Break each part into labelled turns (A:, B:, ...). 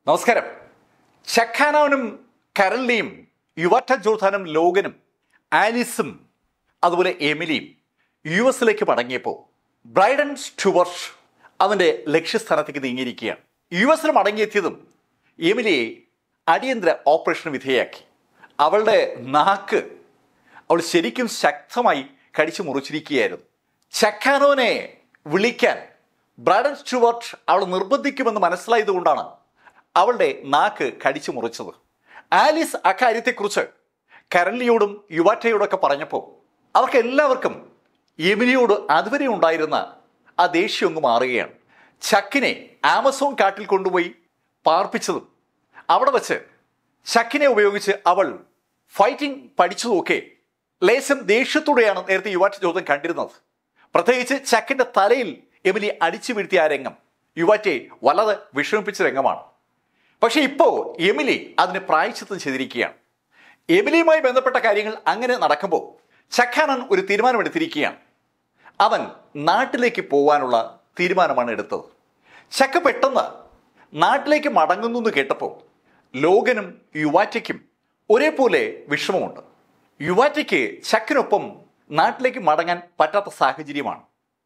A: നമസ്കാരം ഷഖാനോനും കരളിയും യുവറ്റ ജോർദാനും ലോകനും ആലിസും അതുപോലെ എമിലിയും യു എസിലേക്ക് മടങ്ങിയപ്പോൾ ബ്രൈഡൻ സ്റ്റുവർട്ട് അവൻ്റെ ലക്ഷ്യസ്ഥാനത്തേക്ക് നീങ്ങിയിരിക്കുകയാണ് യു എസിൽ മടങ്ങിയെത്തിയതും എമിലിയെ അടിയന്തര ഓപ്പറേഷൻ വിധേയാക്കി അവളുടെ നാക്ക് അവൾ ശരിക്കും ശക്തമായി കടിച്ചു മുറിച്ചിരിക്കുകയായിരുന്നു ചക്കാനോനെ വിളിക്കാൻ ബ്രാഡൻ സ്റ്റുവർട്ട് അവൾ നിർബന്ധിക്കുമെന്ന് മനസ്സിലായതുകൊണ്ടാണ് അവളുടെ നാക്ക് കടിച്ചു മുറിച്ചത് ആലിസ് അക്കാര്യത്തെക്കുറിച്ച് കരളിയോടും യുവാറ്റയോടൊക്കെ പറഞ്ഞപ്പോൾ അവർക്ക് എല്ലാവർക്കും എമിലിയോട് അതുവരെ ഉണ്ടായിരുന്ന ആ ദേഷ്യം ഒന്ന് മാറുകയാണ് ചക്കിനെ ആമസോൺ കാട്ടിൽ കൊണ്ടുപോയി പാർപ്പിച്ചതും അവിടെ വച്ച് ചക്കിനെ ഉപയോഗിച്ച് അവൾ ഫൈറ്റിംഗ് പഠിച്ചതൊക്കെ ലേശം ദേഷ്യത്തോടെയാണ് നേരത്തെ യുവാറ്റ ചോദ്യം കണ്ടിരുന്നത് പ്രത്യേകിച്ച് ചക്കിന്റെ തലയിൽ എമിലി അടിച്ചു വീഴ്ത്തിയ ആ രംഗം യുവാറ്റയെ വല്ലാതെ വിഷമിപ്പിച്ച രംഗമാണ് പക്ഷേ ഇപ്പോൾ എമിലി അതിന് പ്രായച്ചിത്തം ചെയ്തിരിക്കുകയാണ് എമിലിയുമായി ബന്ധപ്പെട്ട കാര്യങ്ങൾ അങ്ങനെ നടക്കുമ്പോൾ ചക്കാനൻ ഒരു തീരുമാനമെടുത്തിരിക്കുകയാണ് അവൻ നാട്ടിലേക്ക് പോകാനുള്ള തീരുമാനമാണ് എടുത്തത് ചക്ക പെട്ടെന്ന് നാട്ടിലേക്ക് മടങ്ങുന്നു എന്ന് കേട്ടപ്പോൾ ലോകനും യുവാറ്റയ്ക്കും ഒരേപോലെ വിഷമമുണ്ട് യുവാറ്റയ്ക്ക് ചക്കിനൊപ്പം നാട്ടിലേക്ക് മടങ്ങാൻ പറ്റാത്ത സാഹചര്യമാണ്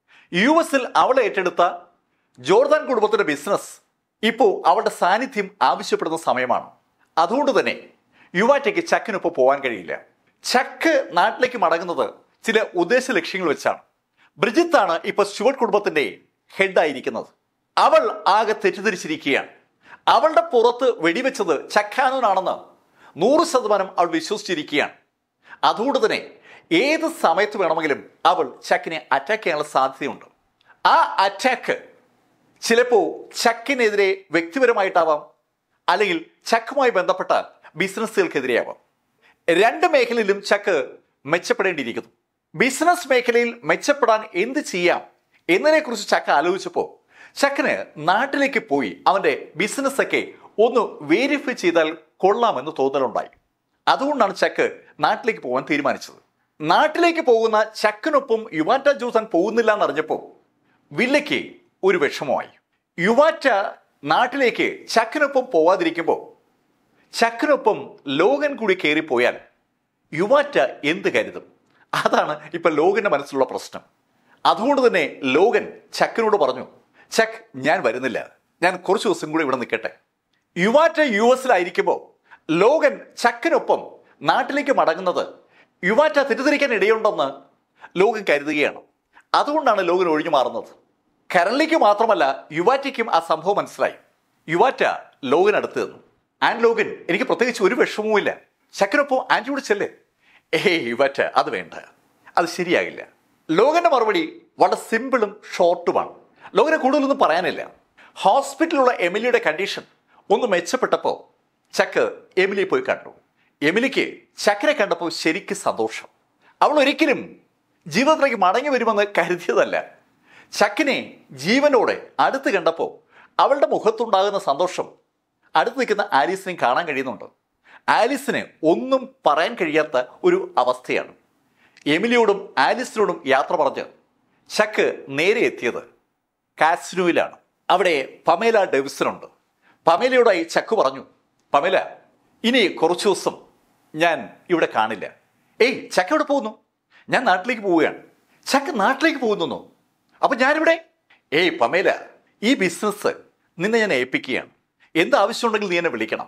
A: യു എസിൽ അവളെ ഏറ്റെടുത്ത ജോർദാൻ കുടുംബത്തിന്റെ ബിസിനസ് ഇപ്പോൾ അവളുടെ സാന്നിധ്യം ആവശ്യപ്പെടുന്ന സമയമാണ് അതുകൊണ്ട് തന്നെ യുവാറ്റയ്ക്ക് ചക്കിനൊപ്പം പോകാൻ കഴിയില്ല ചക്ക് നാട്ടിലേക്ക് മടങ്ങുന്നത് ചില ഉദ്ദേശ ലക്ഷ്യങ്ങൾ വെച്ചാണ് ബ്രിജിത്താണ് ഇപ്പോൾ സ്റ്റുവർട്ട് കുടുംബത്തിന്റെ ഹെഡായിരിക്കുന്നത് അവൾ ആകെ തെറ്റിദ്ധരിച്ചിരിക്കുകയാണ് അവളുടെ പുറത്ത് വെടിവെച്ചത് ചക്കാനോനാണെന്ന് നൂറ് ശതമാനം അവൾ വിശ്വസിച്ചിരിക്കുകയാണ് അതുകൊണ്ട് തന്നെ ഏത് സമയത്ത് വേണമെങ്കിലും അവൾ ചക്കിനെ അറ്റാക്ക് ചെയ്യാനുള്ള സാധ്യതയുണ്ട് ആ അറ്റാക്ക് ചിലപ്പോൾ ചക്കിനെതിരെ വ്യക്തിപരമായിട്ടാവാം അല്ലെങ്കിൽ ചക്കുമായി ബന്ധപ്പെട്ട ബിസിനസ്സുകൾക്കെതിരെയാവാം രണ്ട് മേഖലയിലും ചക്ക് മെച്ചപ്പെടേണ്ടിയിരിക്കുന്നു ബിസിനസ് മേഖലയിൽ മെച്ചപ്പെടാൻ എന്ത് ചെയ്യാം എന്നതിനെക്കുറിച്ച് ചക്ക ആലോചിച്ചപ്പോൾ ചക്കിന് നാട്ടിലേക്ക് പോയി അവന്റെ ബിസിനസ്സൊക്കെ ഒന്ന് വേരിഫൈ ചെയ്താൽ കൊള്ളാമെന്ന് തോന്നലുണ്ടായി അതുകൊണ്ടാണ് ചക്ക് നാട്ടിലേക്ക് പോകാൻ തീരുമാനിച്ചത് നാട്ടിലേക്ക് പോകുന്ന ചക്കിനൊപ്പം യുവാറ്റ ജോസൻ പോകുന്നില്ല എന്നറിഞ്ഞപ്പോൾ വില്ലയ്ക്ക് ഒരു വിഷമമായി യുവാറ്റ നാട്ടിലേക്ക് ചക്കിനൊപ്പം പോവാതിരിക്കുമ്പോൾ ചക്കിനൊപ്പം ലോകൻ കൂടി കയറിപ്പോയാൽ യുവാറ്റ എന്ത് കരുതും അതാണ് ഇപ്പൊ ലോകന്റെ മനസ്സിലുള്ള പ്രശ്നം അതുകൊണ്ട് തന്നെ ലോകൻ ചക്കിനോട് പറഞ്ഞു ചക്ക് ഞാൻ വരുന്നില്ല ഞാൻ കുറച്ച് ദിവസം കൂടി ഇവിടെ നിൽക്കട്ടെ യുവാറ്റ യു എസിലായിരിക്കുമ്പോൾ ലോകൻ ചക്കിനൊപ്പം നാട്ടിലേക്ക് മടങ്ങുന്നത് യുവാറ്റ തെറ്റിദ്ധരിക്കാൻ ഇടയുണ്ടെന്ന് ലോകൻ കരുതുകയാണ് അതുകൊണ്ടാണ് ലോകൻ ഒഴിഞ്ഞു മാറുന്നത് കരളിക്ക് മാത്രമല്ല യുവാറ്റയ്ക്കും ആ സംഭവം മനസ്സിലായി യുവാറ്റ ലോകൻ അടുത്ത് നിന്നു ആൻഡ് ലോകൻ എനിക്ക് പ്രത്യേകിച്ച് ഒരു വിഷമവുമില്ല ചക്കിനൊപ്പം ആൻറ്റിയോട് ചെല്ലേ ഏയ് യുവാറ്റ അത് വേണ്ട അത് ശരിയാകില്ല ലോകന്റെ മറുപടി വളരെ സിമ്പിളും ഷോർട്ടുമാണ് ലോകനെ കൂടുതലൊന്നും പറയാനില്ല ഹോസ്പിറ്റലിലുള്ള എമിലിയുടെ കണ്ടീഷൻ ഒന്ന് മെച്ചപ്പെട്ടപ്പോൾ ചക്ക് എമിലിയെ പോയി കണ്ടു എമിലിക്ക് ചക്കരെ കണ്ടപ്പോൾ ശരിക്കും സന്തോഷം അവൾ ഒരിക്കലും ജീവിതത്തിലേക്ക് മടങ്ങി വരുമെന്ന് കരുതിയതല്ല ചക്കിനെ ജീവനോടെ അടുത്ത് കണ്ടപ്പോൾ അവളുടെ മുഖത്തുണ്ടാകുന്ന സന്തോഷം അടുത്ത് നിൽക്കുന്ന ആലീസിനെയും കാണാൻ കഴിയുന്നുണ്ട് ആലിസിന് ഒന്നും പറയാൻ കഴിയാത്ത ഒരു അവസ്ഥയാണ് എമിലിയോടും ആലിസിനോടും യാത്ര പറഞ്ഞ് ചക്ക് നേരെ എത്തിയത് കാസിനോയിലാണ് അവിടെ പമേല ഡെവിസനുണ്ട് പമേലയോടായി ചക്ക് പറഞ്ഞു പമേല ഇനി കുറച്ചു ദിവസം ഞാൻ ഇവിടെ കാണില്ല ഏയ് ചക്ക എവിടെ പോകുന്നു ഞാൻ നാട്ടിലേക്ക് പോവുകയാണ് ചക്ക നാട്ടിലേക്ക് പോകുന്നു അപ്പൊ ഞാനിവിടെ ഏയ് പമേല ഈ ബിസിനസ് നിന്നെ ഞാൻ ഏൽപ്പിക്കുകയാണ് എന്ത് ആവശ്യമുണ്ടെങ്കിൽ നീ എന്നെ വിളിക്കണം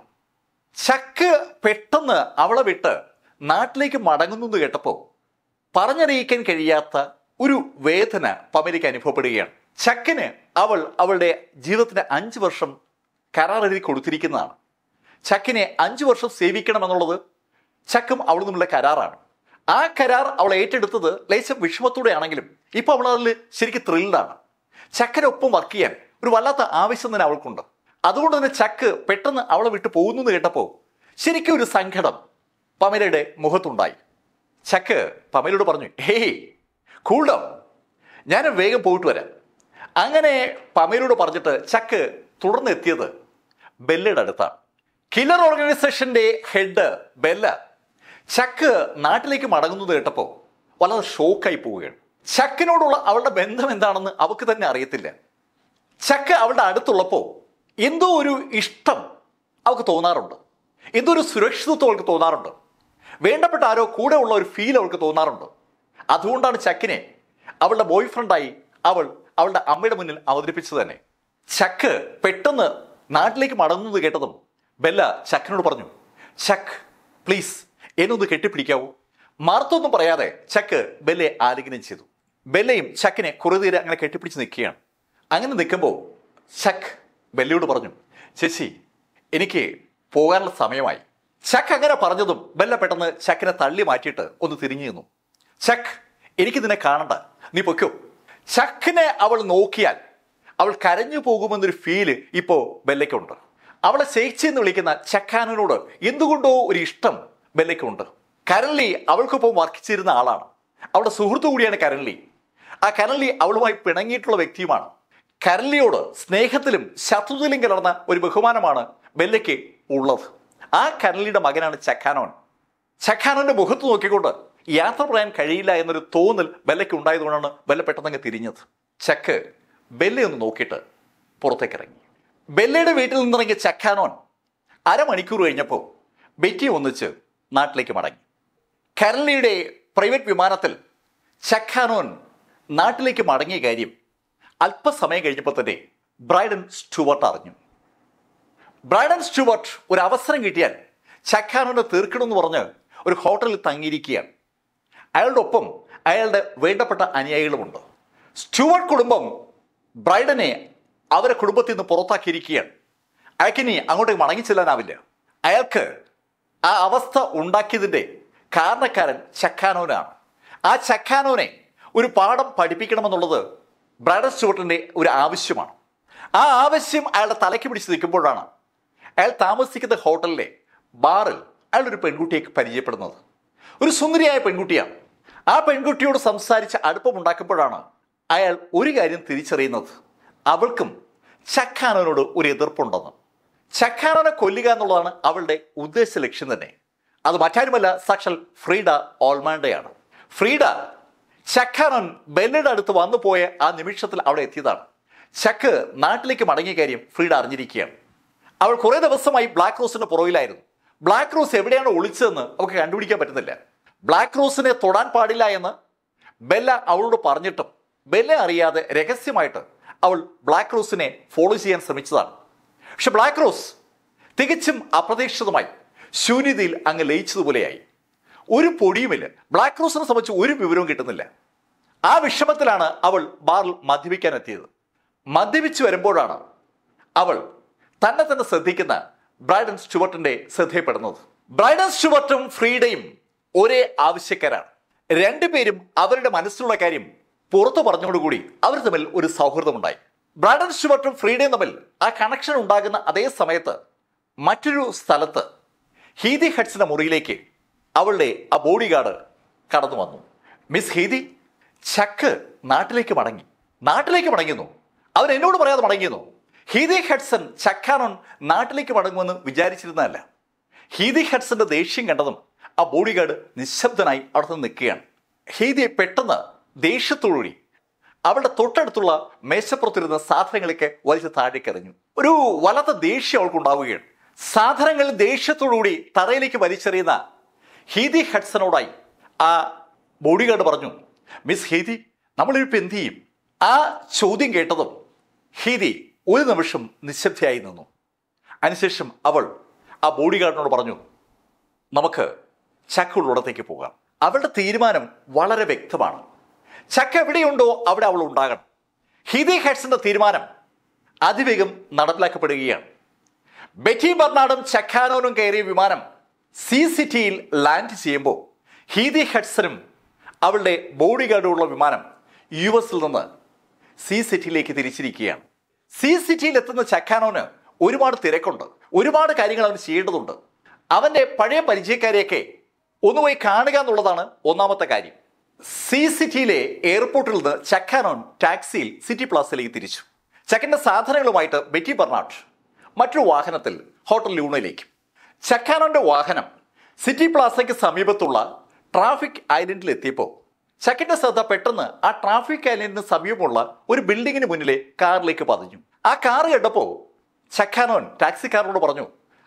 A: ചക്ക് പെട്ടെന്ന് അവളെ വിട്ട് നാട്ടിലേക്ക് മടങ്ങുന്നു എന്ന് കേട്ടപ്പോൾ പറഞ്ഞറിയിക്കാൻ കഴിയാത്ത ഒരു വേദന പമേലയ്ക്ക് അനുഭവപ്പെടുകയാണ് ചക്കിന് അവൾ അവളുടെ ജീവിതത്തിന്റെ അഞ്ച് വർഷം കരാർ എഴുതി കൊടുത്തിരിക്കുന്നതാണ് ചക്കിനെ അഞ്ചു വർഷം സേവിക്കണമെന്നുള്ളത് ചക്കും അവളും തമ്മിലുള്ള കരാറാണ് ആ കരാർ അവൾ ഏറ്റെടുത്തത് ലേശം വിഷമത്തോടെയാണെങ്കിലും ഇപ്പൊ അവൾ അതിൽ ശരിക്കും ത്രില്ഡാണ് ചക്കനൊപ്പം വർക്ക് ചെയ്യാൻ ഒരു വല്ലാത്ത ആവശ്യം തന്നെ അവൾക്കുണ്ട് അതുകൊണ്ട് തന്നെ ചക്ക് പെട്ടെന്ന് അവളെ വിട്ട് പോകുന്നു എന്ന് കേട്ടപ്പോൾ ശരിക്കും ഒരു സങ്കടം പമലയുടെ മുഖത്തുണ്ടായി ചക്ക് പമലയോട് പറഞ്ഞു ഹേയ് കൂൾഡം ഞാൻ വേഗം പോയിട്ട് വരാം അങ്ങനെ പമലയോട് പറഞ്ഞിട്ട് ചക്ക് തുടർന്ന് എത്തിയത് ബെല്ലയുടെ അടുത്താണ് കില്ലർ ഓർഗനൈസേഷന്റെ ഹെഡ് ബെല്ല ചക്ക് നാട്ടിലേക്ക് മടങ്ങുന്നത് കേട്ടപ്പോൾ വളരെ ഷോക്കായി പോവുകയാണ് ചക്കിനോടുള്ള അവളുടെ ബന്ധം എന്താണെന്ന് അവൾക്ക് തന്നെ അറിയത്തില്ല ചക്ക അവളുടെ അടുത്തുള്ളപ്പോൾ എന്തോ ഒരു ഇഷ്ടം അവൾക്ക് തോന്നാറുണ്ട് എന്തോ ഒരു സുരക്ഷിതത്വം അവൾക്ക് തോന്നാറുണ്ട് വേണ്ടപ്പെട്ട ആരോ കൂടെ ഉള്ള ഒരു ഫീൽ അവൾക്ക് തോന്നാറുണ്ട് അതുകൊണ്ടാണ് ചക്കിനെ അവളുടെ ബോയ് ഫ്രണ്ടായി അവൾ അവളുടെ അമ്മയുടെ മുന്നിൽ അവതരിപ്പിച്ചത് തന്നെ ചക്ക് പെട്ടെന്ന് നാട്ടിലേക്ക് മടങ്ങുന്നത് കേട്ടതും ബെല്ല ചക്കിനോട് പറഞ്ഞു ചക്ക് പ്ലീസ് എന്നൊന്ന് കെട്ടിപ്പിടിക്കാവൂ മറുത്തൊന്നും പറയാതെ ചക്ക് ബെല്ലയെ ആലിംഗനം ചെയ്തു ബെല്ലയും ചക്കിനെ കുറെ നേരം അങ്ങനെ കെട്ടിപ്പിടിച്ച് നിൽക്കുകയാണ് അങ്ങനെ നിൽക്കുമ്പോൾ ചക്ക് ബെല്ലയോട് പറഞ്ഞു ചേച്ചി എനിക്ക് പോകാനുള്ള സമയമായി ചക്ക് അങ്ങനെ പറഞ്ഞതും ബെല്ല പെട്ടെന്ന് ചക്കിനെ തള്ളി മാറ്റിയിട്ട് ഒന്ന് തിരിഞ്ഞു നിന്നു ചക്ക് എനിക്ക് നിന്നെ കാണണ്ട നീ പൊയ്ക്കോ ചക്കിനെ അവൾ നോക്കിയാൽ അവൾ കരഞ്ഞു പോകുമെന്നൊരു ഫീല് ഇപ്പോ ബെല്ലയ്ക്കുണ്ട് അവളെ ചേച്ചി എന്ന് വിളിക്കുന്ന ചക്കാനോട് എന്തുകൊണ്ടോ ഒരു ഇഷ്ടം ബെല്ലയ്ക്കുണ്ട് കരൺലി അവൾക്കൊപ്പം വർക്കിച്ചിരുന്ന ആളാണ് അവളുടെ സുഹൃത്തു കൂടിയാണ് കരൺലി ആ കരൺലി അവളുമായി പിണങ്ങിയിട്ടുള്ള വ്യക്തിയുമാണ് കരൺലിയോട് സ്നേഹത്തിലും ശത്രുതയിലും കലർന്ന ഒരു ബഹുമാനമാണ് ബെല്ലയ്ക്ക് ഉള്ളത് ആ കരൺലിയുടെ മകനാണ് ചക്കാനോൻ ചക്കാനോന്റെ മുഖത്ത് നോക്കിക്കൊണ്ട് യാത്ര പറയാൻ കഴിയില്ല എന്നൊരു തോന്നൽ ബെല്ലയ്ക്ക് ഉണ്ടായതുകൊണ്ടാണ് ബെല്ല പെട്ടെന്നങ്ങ് തിരിഞ്ഞത് ചക്ക് ബെല്ലയൊന്ന് നോക്കിയിട്ട് പുറത്തേക്ക് ഇറങ്ങി ബെല്ലയുടെ വീട്ടിൽ നിന്നിറങ്ങിയ ചക്കാനോൻ അരമണിക്കൂർ കഴിഞ്ഞപ്പോൾ ബെറ്റി ഒന്നിച്ച് നാട്ടിലേക്ക് മടങ്ങി കരളിയുടെ പ്രൈവറ്റ് വിമാനത്തിൽ ചക്കാനോൻ നാട്ടിലേക്ക് മടങ്ങിയ കാര്യം അല്പസമയം കഴിഞ്ഞപ്പോൾ തന്നെ ബ്രൈഡൻ സ്റ്റുവർട്ട് അറിഞ്ഞു ബ്രൈഡൻ സ്റ്റുവർട്ട് ഒരു അവസരം കിട്ടിയാൽ ചക്കാനോനെ തീർക്കണമെന്ന് പറഞ്ഞ് ഒരു ഹോട്ടലിൽ തങ്ങിയിരിക്കുകയാണ് അയാളുടെ ഒപ്പം അയാളുടെ വേണ്ടപ്പെട്ട അനുയായികളുമുണ്ട് സ്റ്റുവർട്ട് കുടുംബം ബ്രൈഡനെ അവരെ കുടുംബത്തിൽ നിന്ന് പുറത്താക്കിയിരിക്കുകയാണ് അയാൾക്കിനി അങ്ങോട്ടേക്ക് മടങ്ങി ചെല്ലാനാവില്ല അയാൾക്ക് ആ അവസ്ഥ ഉണ്ടാക്കിയതിൻ്റെ കാരണക്കാരൻ ചക്കാനോനാണ് ആ ചക്കാനോനെ ഒരു പാഠം പഠിപ്പിക്കണമെന്നുള്ളത് ബ്രൈഡൻ സ്റ്റുവർട്ടിൻ്റെ ഒരു ആവശ്യമാണ് ആ ആവശ്യം അയാളുടെ തലയ്ക്ക് പിടിച്ച് നിൽക്കുമ്പോഴാണ് അയാൾ താമസിക്കുന്ന ഹോട്ടലിലെ ബാറിൽ അയാൾ ഒരു പെൺകുട്ടിയെ പരിചയപ്പെടുന്നത് ഒരു സുന്ദരിയായ പെൺകുട്ടിയാണ് ആ പെൺകുട്ടിയോട് സംസാരിച്ച് അടുപ്പമുണ്ടാക്കുമ്പോഴാണ് അയാൾ ഒരു കാര്യം തിരിച്ചറിയുന്നത് അവൾക്കും ചക്കാനോനോട് ഒരു എതിർപ്പുണ്ടെന്ന് ചക്കാനോനെ കൊല്ലുക എന്നുള്ളതാണ് അവളുടെ ഉദ്ദേശ ലക്ഷ്യം തന്നെ അത് മറ്റാരുമല്ല സാക്ഷാൽ ഫ്രീഡ ഓൾമാൻഡയാണ് ഫ്രീഡ ചക്കാനോൻ ബെല്ലയുടെ അടുത്ത് വന്നു പോയ ആ നിമിഷത്തിൽ അവിടെ എത്തിയതാണ് ചക്ക് നാട്ടിലേക്ക് മടങ്ങിയ കാര്യം ഫ്രീഡ അറിഞ്ഞിരിക്കുകയാണ് അവൾ കുറേ ദിവസമായി ബ്ലാക്ക് റോസിന്റെ പുറകിലായിരുന്നു ബ്ലാക്ക് റോസ് എവിടെയാണ് ഒളിച്ചതെന്ന് അവൾക്ക് കണ്ടുപിടിക്കാൻ പറ്റുന്നില്ല ബ്ലാക്ക് റോസിനെ തൊടാൻ പാടില്ല എന്ന് ബെല്ല അവളോട് പറഞ്ഞിട്ടും ബെല്ല അറിയാതെ രഹസ്യമായിട്ട് അവൾ ബ്ലാക്ക് റോസിനെ ഫോളോ ചെയ്യാൻ ശ്രമിച്ചതാണ് പക്ഷെ ബ്ലാക്ക് റോസ് തികച്ചും അപ്രതീക്ഷിതമായി ശൂന്യതയിൽ അങ്ങ് ലയിച്ചതുപോലെയായി ഒരു പൊടിയുമില്ല ബ്ലാക്ക് റോസിനെ സംബന്ധിച്ച് ഒരു വിവരവും കിട്ടുന്നില്ല ആ വിഷമത്തിലാണ് അവൾ ബാറിൽ മദ്യപിക്കാൻ എത്തിയത് മദ്യപിച്ച് വരുമ്പോഴാണ് അവൾ തന്നെ തന്നെ ശ്രദ്ധിക്കുന്ന ബ്രൈഡൻ സ്റ്റുവർട്ടിന്റെ ശ്രദ്ധയപ്പെടുന്നത് ബ്രൈഡൻ സ്റ്റുവർട്ടും ഫ്രീഡയും ഒരേ ആവശ്യക്കാരാണ് രണ്ടുപേരും അവരുടെ മനസ്സിലുള്ള കാര്യം പുറത്തു പറഞ്ഞോടുകൂടി അവർ തമ്മിൽ ഒരു സൗഹൃദമുണ്ടായി ബ്രൈഡൻ സ്റ്റുവർട്ടും ഫ്രീഡയും തമ്മിൽ ആ കണക്ഷൻ ഉണ്ടാകുന്ന അതേ സമയത്ത് മറ്റൊരു സ്ഥലത്ത് ഹീതി ഹഡ്സിന്റെ മുറിയിലേക്ക് അവളുടെ ആ ബോഡി ഗാർഡ് കടന്നു വന്നു മിസ് ഹീതി ചക്ക് നാട്ടിലേക്ക് മടങ്ങി നാട്ടിലേക്ക് മടങ്ങുന്നു അവൻ എന്നോട് പറയാതെ മടങ്ങിയെന്നു ഹീതി ഹഡ്സൺ ചക്കാനോൻ നാട്ടിലേക്ക് മടങ്ങുമെന്ന് വിചാരിച്ചിരുന്നതല്ല ഹീതി ഹഡ്സന്റെ ദേഷ്യം കണ്ടതും ആ ബോഡി ഗാർഡ് നിശബ്ദനായി അവിടെ നിന്ന് നിൽക്കുകയാണ് ഹീതി പെട്ടെന്ന് ദേഷ്യത്തോടുകൂടി അവളുടെ തൊട്ടടുത്തുള്ള മേശപ്പുറത്തിരുന്ന സാധനങ്ങളൊക്കെ വലിച്ച് താഴേക്ക് എറിഞ്ഞു ഒരു വല്ലാത്ത ദേഷ്യം അവൾക്കുണ്ടാവുകയാണ് സാധനങ്ങൾ ദേഷ്യത്തോടുകൂടി തറയിലേക്ക് വലിച്ചെറിയുന്ന ഹീതി ഹഡ്സനോടായി ആ ബോഡി ഗാർഡ് പറഞ്ഞു മിസ് ഹീതി നമ്മളിപ്പോൾ എന്ത് ചെയ്യും ആ ചോദ്യം കേട്ടതും ഹീതി ഒരു നിമിഷം നിശബ്ദയായി നിന്നു അതിനുശേഷം അവൾ ആ ബോഡി ഗാർഡിനോട് പറഞ്ഞു നമുക്ക് ചക്കുള്ളിടത്തേക്ക് പോകാം അവളുടെ തീരുമാനം വളരെ വ്യക്തമാണ് ചക്ക എവിടെയുണ്ടോ അവിടെ അവൾ ഉണ്ടാകണം ഹിതി ഹെഡ്സിന്റെ തീരുമാനം അതിവേഗം നടപ്പിലാക്കപ്പെടുകയാണ് ബെറ്റി ബർണാഡും ചക്കാനോനും കയറിയ വിമാനം സി സിറ്റിയിൽ ലാൻഡ് ചെയ്യുമ്പോൾ ഹീതി ഹെഡ്സനും അവളുടെ ബോഡി ഗാർഡുള്ള വിമാനം യു എസിൽ നിന്ന് സി സിറ്റിയിലേക്ക് തിരിച്ചിരിക്കുകയാണ് സി സിറ്റിയിൽ എത്തുന്ന ചക്കാനോന് ഒരുപാട് തിരക്കുണ്ട് ഒരുപാട് കാര്യങ്ങൾ അവൻ ചെയ്യേണ്ടതുണ്ട് അവന്റെ പഴയ പരിചയക്കാരെയൊക്കെ ഒന്ന് പോയി കാണുക എന്നുള്ളതാണ് ഒന്നാമത്തെ കാര്യം സി സിറ്റിയിലെ എയർപോർട്ടിൽ നിന്ന് ചക്കാനോൻ ടാക്സിയിൽ സിറ്റി പ്ലാസയിലേക്ക് തിരിച്ചു ചക്കന്റെ സാധനങ്ങളുമായിട്ട് ബെറ്റി ബർണാട്ട് മറ്റൊരു വാഹനത്തിൽ ഹോട്ടൽ ലൂണയിലേക്ക് ചക്കാനോന്റെ വാഹനം സിറ്റി പ്ലാസയ്ക്ക് സമീപത്തുള്ള ട്രാഫിക് ഐലൻഡിൽ എത്തിയപ്പോൾ ചക്കിന്റെ ശ്രദ്ധ പെട്ടെന്ന് ആ ട്രാഫിക് ഐലൻഡിന് സമീപമുള്ള ഒരു ബിൽഡിങ്ങിന് മുന്നിലെ കാറിലേക്ക് പതിഞ്ഞു ആ കാർ കണ്ടപ്പോൾ ചക്കാനോൻ ടാക്സിക്കാരനോട് പറഞ്ഞു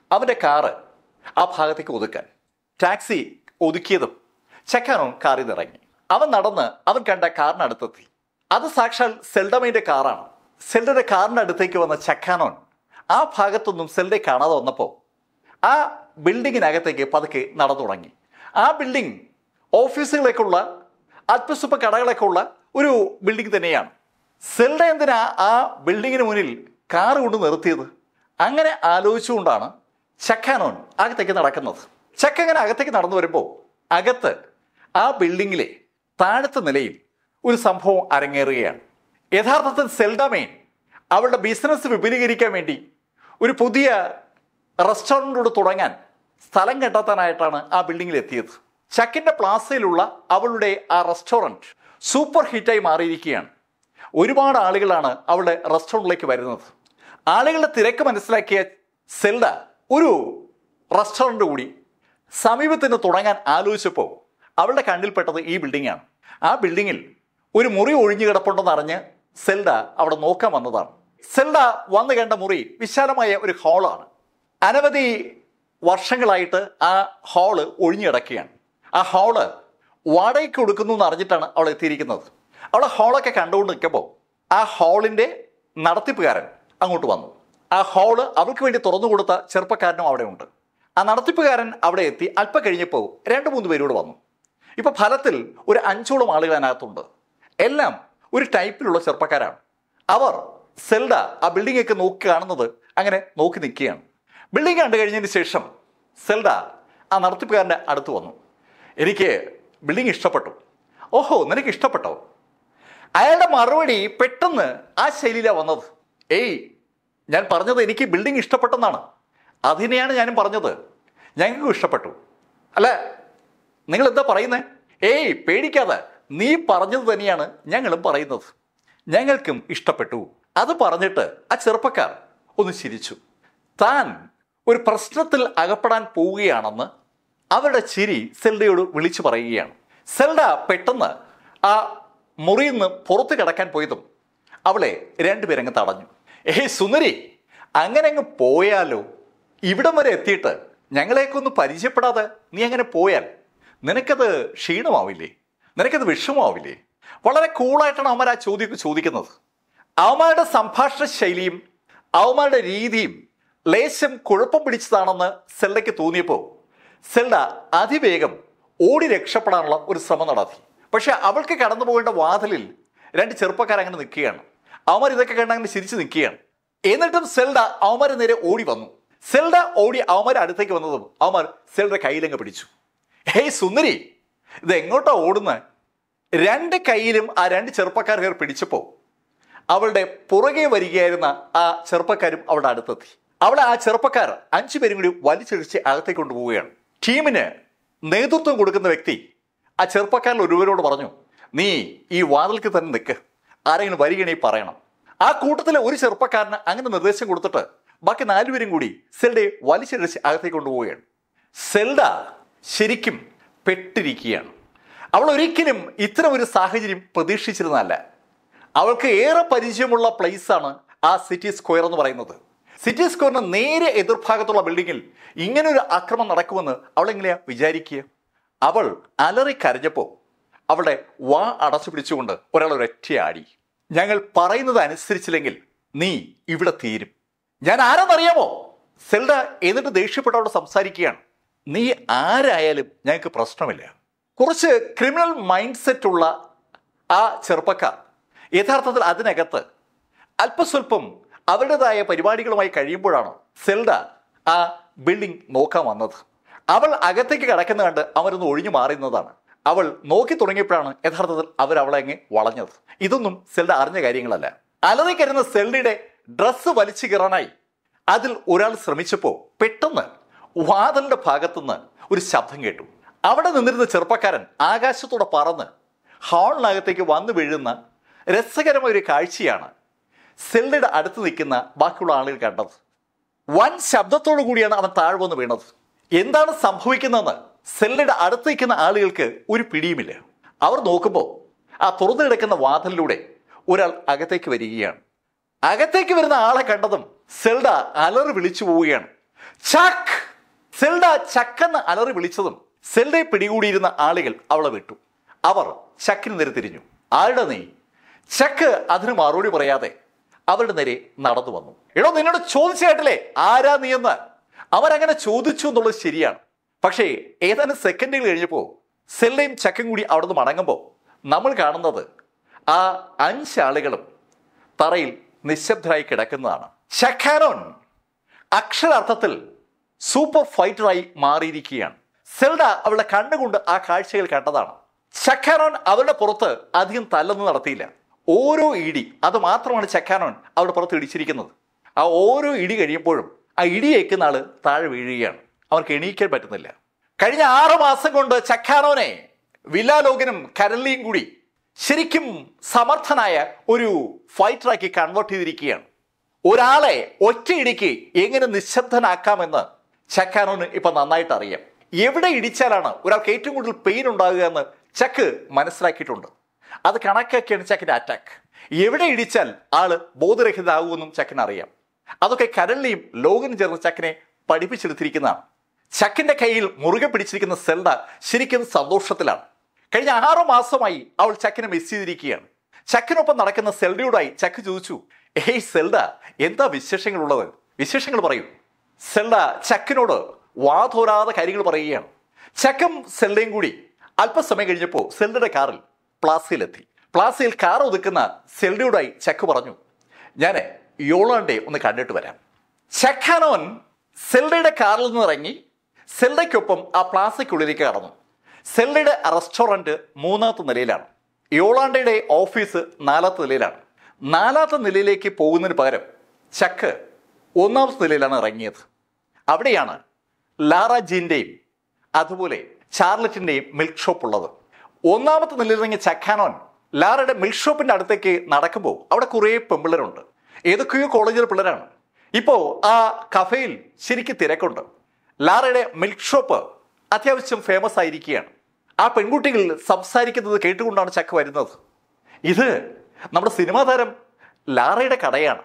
A: അവൻ്റെ കാറ് ആ ഭാഗത്തേക്ക് ഒതുക്കാൻ ടാക്സി ഒതുക്കിയതും ചെക്കാനോൻ കാറിൽ നിന്ന് ഇറങ്ങി അവൻ നടന്ന് അവൻ കണ്ട കാറിനടുത്തെത്തി അത് സാക്ഷാൽ സെൽഡമയുടെ കാറാണ് സെൽഡയുടെ കാറിൻ്റെ അടുത്തേക്ക് വന്ന ചക്കാനോൻ ആ ഭാഗത്തൊന്നും സെൽഡയെ കാണാതെ വന്നപ്പോൾ ആ ബിൽഡിങ്ങിനകത്തേക്ക് പതുക്കെ നടന്നു തുടങ്ങി ആ ബിൽഡിംഗ് ഓഫീസുകളൊക്കെയുള്ള അല്പസ്വല്പ കടകളൊക്കെ ഉള്ള ഒരു ബിൽഡിംഗ് തന്നെയാണ് സെൽഡ എന്തിനാ ആ ബിൽഡിങ്ങിന് മുന്നിൽ കാർ കൊണ്ട് നിർത്തിയത് അങ്ങനെ ആലോചിച്ചുകൊണ്ടാണ് ചക്കാനോൻ അകത്തേക്ക് നടക്കുന്നത് ചക്ക അങ്ങനെ അകത്തേക്ക് നടന്നു വരുമ്പോൾ അകത്ത് ആ ബിൽഡിങ്ങിലെ താഴത്തെ നിലയിൽ ഒരു സംഭവം അരങ്ങേറുകയാണ് യഥാർത്ഥത്തിൽ സെൽഡമേൻ അവളുടെ ബിസിനസ് വിപുലീകരിക്കാൻ വേണ്ടി ഒരു പുതിയ റെസ്റ്റോറൻറ്റോട് തുടങ്ങാൻ സ്ഥലം കണ്ടെത്താനായിട്ടാണ് ആ ബിൽഡിങ്ങിൽ എത്തിയത് ചക്കിൻ്റെ പ്ലാസയിലുള്ള അവളുടെ ആ റെസ്റ്റോറൻറ്റ് സൂപ്പർ ഹിറ്റായി മാറിയിരിക്കുകയാണ് ഒരുപാട് ആളുകളാണ് അവളുടെ റെസ്റ്റോറൻറ്റിലേക്ക് വരുന്നത് ആളുകളുടെ തിരക്ക് മനസ്സിലാക്കിയ സെൽഡ ഒരു റെസ്റ്റോറൻറ്റ് കൂടി സമീപത്തിന് തുടങ്ങാൻ ആലോചിച്ചപ്പോൾ അവളുടെ കണ്ണിൽപ്പെട്ടത് ഈ ബിൽഡിങ്ങാണ് ആ ബിൽഡിങ്ങിൽ ഒരു മുറി ഒഴിഞ്ഞു കിടപ്പുണ്ടെന്ന് അറിഞ്ഞ് സെൽഡ അവിടെ നോക്കാൻ വന്നതാണ് സെൽഡ വന്നു കണ്ട മുറി വിശാലമായ ഒരു ഹാളാണ് അനവധി വർഷങ്ങളായിട്ട് ആ ഹാള് ഒഴിഞ്ഞു കിടക്കുകയാണ് ആ ഹാള് വാടകയ്ക്ക് കൊടുക്കുന്നു എന്ന് അറിഞ്ഞിട്ടാണ് അവൾ എത്തിയിരിക്കുന്നത് അവളെ ഹാളൊക്കെ കണ്ടുകൊണ്ട് നിൽക്കുമ്പോൾ ആ ഹാളിൻ്റെ നടത്തിപ്പുകാരൻ അങ്ങോട്ട് വന്നു ആ ഹാള് അവൾക്ക് വേണ്ടി തുറന്നു കൊടുത്ത ചെറുപ്പക്കാരനും അവിടെ ഉണ്ട് ആ നടത്തിപ്പുകാരൻ അവിടെ എത്തി അല്പം കഴിഞ്ഞപ്പോൾ രണ്ട് മൂന്ന് പേരോട് വന്നു ഇപ്പൊ ഫലത്തിൽ ഒരു അഞ്ചോളം ആളുകൾ അതിനകത്തുണ്ട് എല്ലാം ഒരു ടൈപ്പിലുള്ള ചെറുപ്പക്കാരാണ് അവർ സെൽഡ ആ ബിൽഡിംഗ് ഒക്കെ നോക്കി കാണുന്നത് അങ്ങനെ നോക്കി നിൽക്കുകയാണ് ബിൽഡിംഗ് കണ്ടു കഴിഞ്ഞതിന് ശേഷം സെൽഡ ആ നടത്തിപ്പുകാരൻ്റെ അടുത്ത് വന്നു എനിക്ക് ബിൽഡിംഗ് ഇഷ്ടപ്പെട്ടു ഓഹോ നിനക്ക് ഇഷ്ടപ്പെട്ടോ അയാളുടെ മറുപടി പെട്ടെന്ന് ആ ശൈലിയിലാണ് വന്നത് ഏയ് ഞാൻ പറഞ്ഞത് എനിക്ക് ബിൽഡിംഗ് ഇഷ്ടപ്പെട്ടെന്നാണ് അതിനെയാണ് ഞാനും പറഞ്ഞത് ഞങ്ങൾക്കും ഇഷ്ടപ്പെട്ടു അല്ല നിങ്ങൾ എന്താ പറയുന്നത് ഏയ് പേടിക്കാതെ നീ പറഞ്ഞത് തന്നെയാണ് ഞങ്ങളും പറയുന്നത് ഞങ്ങൾക്കും ഇഷ്ടപ്പെട്ടു അത് പറഞ്ഞിട്ട് ആ ചെറുപ്പക്കാർ ഒന്ന് ചിരിച്ചു താൻ ഒരു പ്രശ്നത്തിൽ അകപ്പെടാൻ പോവുകയാണെന്ന് അവരുടെ ചിരി സെൽഡയോട് വിളിച്ചു പറയുകയാണ് സെൽഡ പെട്ടെന്ന് ആ മുറിയിൽ നിന്ന് പുറത്ത് കിടക്കാൻ പോയതും അവളെ രണ്ടുപേരങ്ങ് തടഞ്ഞു ഏയ് സുന്ദരി അങ്ങനെ അങ്ങ് പോയാലോ ഇവിടം വരെ എത്തിയിട്ട് ഞങ്ങളെയൊക്കെ ഒന്ന് പരിചയപ്പെടാതെ നീ അങ്ങനെ പോയാൽ നിനക്കത് ക്ഷീണമാവില്ലേ നിനക്കത് വിഷമാവില്ലേ വളരെ കൂളായിട്ടാണ് അവന്മാർ ആ ചോദ്യം ചോദിക്കുന്നത് അവന്മാരുടെ സംഭാഷണ ശൈലിയും അവന്മാരുടെ രീതിയും ലേശം കുഴപ്പം പിടിച്ചതാണെന്ന് സെൽഡയ്ക്ക് തോന്നിയപ്പോൾ സെൽഡ അതിവേഗം ഓടി രക്ഷപ്പെടാനുള്ള ഒരു ശ്രമം നടത്തി പക്ഷെ അവൾക്ക് കടന്നു പോകേണ്ട വാതിലിൽ രണ്ട് ചെറുപ്പക്കാർ അങ്ങനെ നിൽക്കുകയാണ് അവന്മാർ ഇതൊക്കെ കണ്ട് അങ്ങനെ ചിരിച്ചു നിൽക്കുകയാണ് എന്നിട്ടും സെൽഡ അവന്മാരെ നേരെ ഓടി വന്നു സെൽഡ ഓടി അവന്മാരെ അടുത്തേക്ക് വന്നതും അവന്മാർ സെൽഡ കയ്യിലങ്ങ് പിടിച്ചു ഹേയ് സുന്ദരി ഇത് എങ്ങോട്ടാ ഓടുന്നത് രണ്ട് കൈയിലും ആ രണ്ട് ചെറുപ്പക്കാർ കയറി പിടിച്ചപ്പോൾ അവളുടെ പുറകെ വരികയായിരുന്ന ആ ചെറുപ്പക്കാരും അവളുടെ അടുത്തെത്തി അവളെ ആ ചെറുപ്പക്കാർ അഞ്ചു പേരും കൂടി വലിച്ചിഴിച്ച് അകത്തേക്ക് കൊണ്ടുപോവുകയാണ് ടീമിന് നേതൃത്വം കൊടുക്കുന്ന വ്യക്തി ആ ചെറുപ്പക്കാരിൽ ഒരുവരോട് പറഞ്ഞു നീ ഈ വാതിൽക്ക് തന്നെ നിൽക്ക് ആരെങ്കിലും വരികയാണെങ്കിൽ പറയണം ആ കൂട്ടത്തിലെ ഒരു ചെറുപ്പക്കാരന് അങ്ങനെ നിർദ്ദേശം കൊടുത്തിട്ട് ബാക്കി നാലുപേരും കൂടി സെൽഡയെ വലിച്ചിഴച്ച് അകത്തേക്ക് കൊണ്ടുപോവുകയാണ് സെൽഡ ശരിക്കും പെട്ടിരിക്കുകയാണ് അവൾ ഒരിക്കലും ഇത്തരം ഒരു സാഹചര്യം പ്രതീക്ഷിച്ചിരുന്നതല്ല അവൾക്ക് ഏറെ പരിചയമുള്ള പ്ലേസാണ് ആ സിറ്റി സ്ക്വയർ എന്ന് പറയുന്നത് സിറ്റി സ്ക്വയറിന് നേരെ എതിർഭാഗത്തുള്ള ബിൽഡിങ്ങിൽ ഇങ്ങനെ ഒരു ആക്രമണം നടക്കുമെന്ന് അവൾ എങ്ങനെയാ വിചാരിക്കുക അവൾ അലറി കരഞ്ഞപ്പോൾ അവളുടെ വാ അടച്ചു പിടിച്ചുകൊണ്ട് ഒരാൾ ഒരൊറ്റയാടി ഞങ്ങൾ പറയുന്നത് അനുസരിച്ചില്ലെങ്കിൽ നീ ഇവിടെ തീരും ഞാൻ ആരെന്നറിയാമോ സെൽഡ എന്നിട്ട് ദേഷ്യപ്പെട്ടവളോട് സംസാരിക്കുകയാണ് നീ ആരായാലും ഞങ്ങൾക്ക് പ്രശ്നമില്ല കുറച്ച് ക്രിമിനൽ മൈൻഡ് സെറ്റ് ഉള്ള ആ ചെറുപ്പക്കാർ യഥാർത്ഥത്തിൽ അതിനകത്ത് അല്പസ്വല്പം അവരുടേതായ പരിപാടികളുമായി കഴിയുമ്പോഴാണ് സെൽഡ ആ ബിൽഡിംഗ് നോക്കാൻ വന്നത് അവൾ അകത്തേക്ക് കിടക്കുന്ന കണ്ട് അവരൊന്ന് ഒഴിഞ്ഞു മാറുന്നതാണ് അവൾ നോക്കി തുടങ്ങിയപ്പോഴാണ് യഥാർത്ഥത്തിൽ അവർ അവളെ അങ്ങ് വളഞ്ഞത് ഇതൊന്നും സെൽഡ അറിഞ്ഞ കാര്യങ്ങളല്ല അലറി കരുന്ന സെൽഡയുടെ ഡ്രസ്സ് വലിച്ചു കീറാനായി അതിൽ ഒരാൾ ശ്രമിച്ചപ്പോൾ പെട്ടെന്ന് വാതിലിന്റെ ഭാഗത്തുനിന്ന് ഒരു ശബ്ദം കേട്ടു അവിടെ നിന്നിരുന്ന ചെറുപ്പക്കാരൻ ആകാശത്തോടെ പറന്ന് ഹാളിനകത്തേക്ക് വന്നു വീഴുന്ന രസകരമായ ഒരു കാഴ്ചയാണ് സെൽഡയുടെ അടുത്ത് നിൽക്കുന്ന ബാക്കിയുള്ള ആളുകൾ കണ്ടത് വൻ ശബ്ദത്തോടു കൂടിയാണ് അവൻ താഴെ വന്ന് വീണത് എന്താണ് സംഭവിക്കുന്നതെന്ന് സെല്ലിയുടെ അടുത്ത് നിൽക്കുന്ന ആളുകൾക്ക് ഒരു പിടിയുമില്ല അവർ നോക്കുമ്പോൾ ആ തുറന്നു കിടക്കുന്ന വാതിലിലൂടെ ഒരാൾ അകത്തേക്ക് വരികയാണ് അകത്തേക്ക് വരുന്ന ആളെ കണ്ടതും സെൽഡ അലറി വിളിച്ചു പോവുകയാണ് ചക്ക് സെൽഡ ചക്കെന്ന് അലറി വിളിച്ചതും സെൽഡയെ പിടികൂടിയിരുന്ന ആളുകൾ അവളെ വിട്ടു അവർ ചക്കിന് നേരെ തിരിഞ്ഞു ആരുടെ നീ ചക്ക് അതിന് മറുപടി പറയാതെ അവരുടെ നേരെ നടന്നു വന്നു എടോ നിന്നോട് ചോദിച്ച കേട്ടില്ലേ ആരാ നീ എന്ന് അവരങ്ങനെ ചോദിച്ചു എന്നുള്ളത് ശരിയാണ് പക്ഷേ ഏതാനും സെക്കൻഡുകൾ കഴിഞ്ഞപ്പോൾ സെല്ലയും ചക്കും കൂടി അവിടെ നിന്ന് മടങ്ങുമ്പോൾ നമ്മൾ കാണുന്നത് ആ അഞ്ചാളുകളും തറയിൽ നിശബ്ദരായി കിടക്കുന്നതാണ് ഷക്കാനോൻ അക്ഷരാർത്ഥത്തിൽ സൂപ്പർ ഫൈറ്ററായി മാറിയിരിക്കുകയാണ് സെൽഡ അവളുടെ കണ്ണുകൊണ്ട് ആ കാഴ്ചകൾ കണ്ടതാണ് ചക്കാനോൻ അവരുടെ പുറത്ത് അധികം തല്ലൊന്നും നടത്തിയില്ല ഓരോ ഇടി അത് മാത്രമാണ് ചക്കാനോൻ അവരുടെ പുറത്ത് ഇടിച്ചിരിക്കുന്നത് ആ ഓരോ ഇടി കഴിയുമ്പോഴും ആ ഇടി ഏക്കുന്ന ആള് താഴെ വീഴുകയാണ് അവർക്ക് എണീക്കാൻ പറ്റുന്നില്ല കഴിഞ്ഞ ആറ് മാസം കൊണ്ട് ചക്കാനോനെ വില്ലാലോകനും കരളിയും കൂടി ശരിക്കും സമർത്ഥനായ ഒരു ഫൈറ്ററാക്കി കൺവേർട്ട് ചെയ്തിരിക്കുകയാണ് ഒരാളെ ഒറ്റയിടിക്ക് എങ്ങനെ നിശബ്ദനാക്കാമെന്ന് ചക്കാനോന് ഇപ്പൊ നന്നായിട്ട് അറിയാം എവിടെ ഇടിച്ചാലാണ് ഒരാൾക്ക് ഏറ്റവും കൂടുതൽ പെയിൻ ഉണ്ടാകുക എന്ന് ചക്ക് മനസ്സിലാക്കിയിട്ടുണ്ട് അത് കണക്കാക്കിയാണ് ചക്കിന്റെ അറ്റാക്ക് എവിടെ ഇടിച്ചാൽ ആള് ബോധരഹിതമാകുമെന്നും ചക്കിന് അറിയാം അതൊക്കെ കരളിയും ലോകനും ചേർന്ന് ചക്കിനെ പഠിപ്പിച്ചെടുത്തിരിക്കുന്നതാണ് ചക്കിന്റെ കയ്യിൽ മുറുകെ പിടിച്ചിരിക്കുന്ന സെൽഡ ശരിക്കും സന്തോഷത്തിലാണ് കഴിഞ്ഞ ആറു മാസമായി അവൾ ചക്കിനെ മിസ് ചെയ്തിരിക്കുകയാണ് ചക്കിനൊപ്പം നടക്കുന്ന സെൽഡയോടായി ചക്ക് ചോദിച്ചു ഏയ് സെൽഡ എന്താ വിശേഷങ്ങളുള്ളത് വിശേഷങ്ങൾ പറയൂ സെൽഡ ചക്കിനോട് വാതോരാതെ കാര്യങ്ങൾ പറയുകയാണ് ചക്കും സെൽഡയും കൂടി അല്പസമയം കഴിഞ്ഞപ്പോൾ സെൽഡയുടെ കാറിൽ പ്ലാസയിലെത്തി പ്ലാസയിൽ കാർ ഒതുക്കുന്ന സെൽഡയോടായി ചക്ക് പറഞ്ഞു ഞാൻ യോളാണ്ടെ ഒന്ന് കണ്ടിട്ട് വരാം ചക്കാനോൻ സെൽഡയുടെ കാറിൽ നിന്ന് ഇറങ്ങി സെൽഡയ്ക്കൊപ്പം ആ പ്ലാസയ്ക്കുള്ളിലേക്ക് കടന്നു സെൽഡയുടെ റെസ്റ്റോറൻറ്റ് മൂന്നാമത്തെ നിലയിലാണ് യോളാണ്ടയുടെ ഓഫീസ് നാലാമത്തെ നിലയിലാണ് നാലാമത്തെ നിലയിലേക്ക് പോകുന്നതിന് പകരം ചക്ക് ഒന്നാമത്തെ നിലയിലാണ് ഇറങ്ങിയത് അവിടെയാണ് ലാറ ജീൻ്റെയും അതുപോലെ ചാർലറ്റിൻ്റെയും മിൽക്ക് ഷോപ്പ് ഉള്ളത് ഒന്നാമത്തെ നിലയിൽ ഇറങ്ങിയ ചക്കാനോൻ ലാറയുടെ മിൽക്ക് ഷോപ്പിന്റെ അടുത്തേക്ക് നടക്കുമ്പോൾ അവിടെ കുറേ പെമ്പിള്ളേരുണ്ട് ഏതൊക്കെയോ കോളേജിലെ പിള്ളേരാണ് ഇപ്പോൾ ആ കഫേയിൽ ശരിക്കും തിരക്കുണ്ട് ലാറയുടെ മിൽക്ക് ഷോപ്പ് അത്യാവശ്യം ഫേമസ് ആയിരിക്കുകയാണ് ആ പെൺകുട്ടികൾ സംസാരിക്കുന്നത് കേട്ടുകൊണ്ടാണ് ചക്ക വരുന്നത് ഇത് നമ്മുടെ സിനിമാ താരം ലാറയുടെ കടയാണ്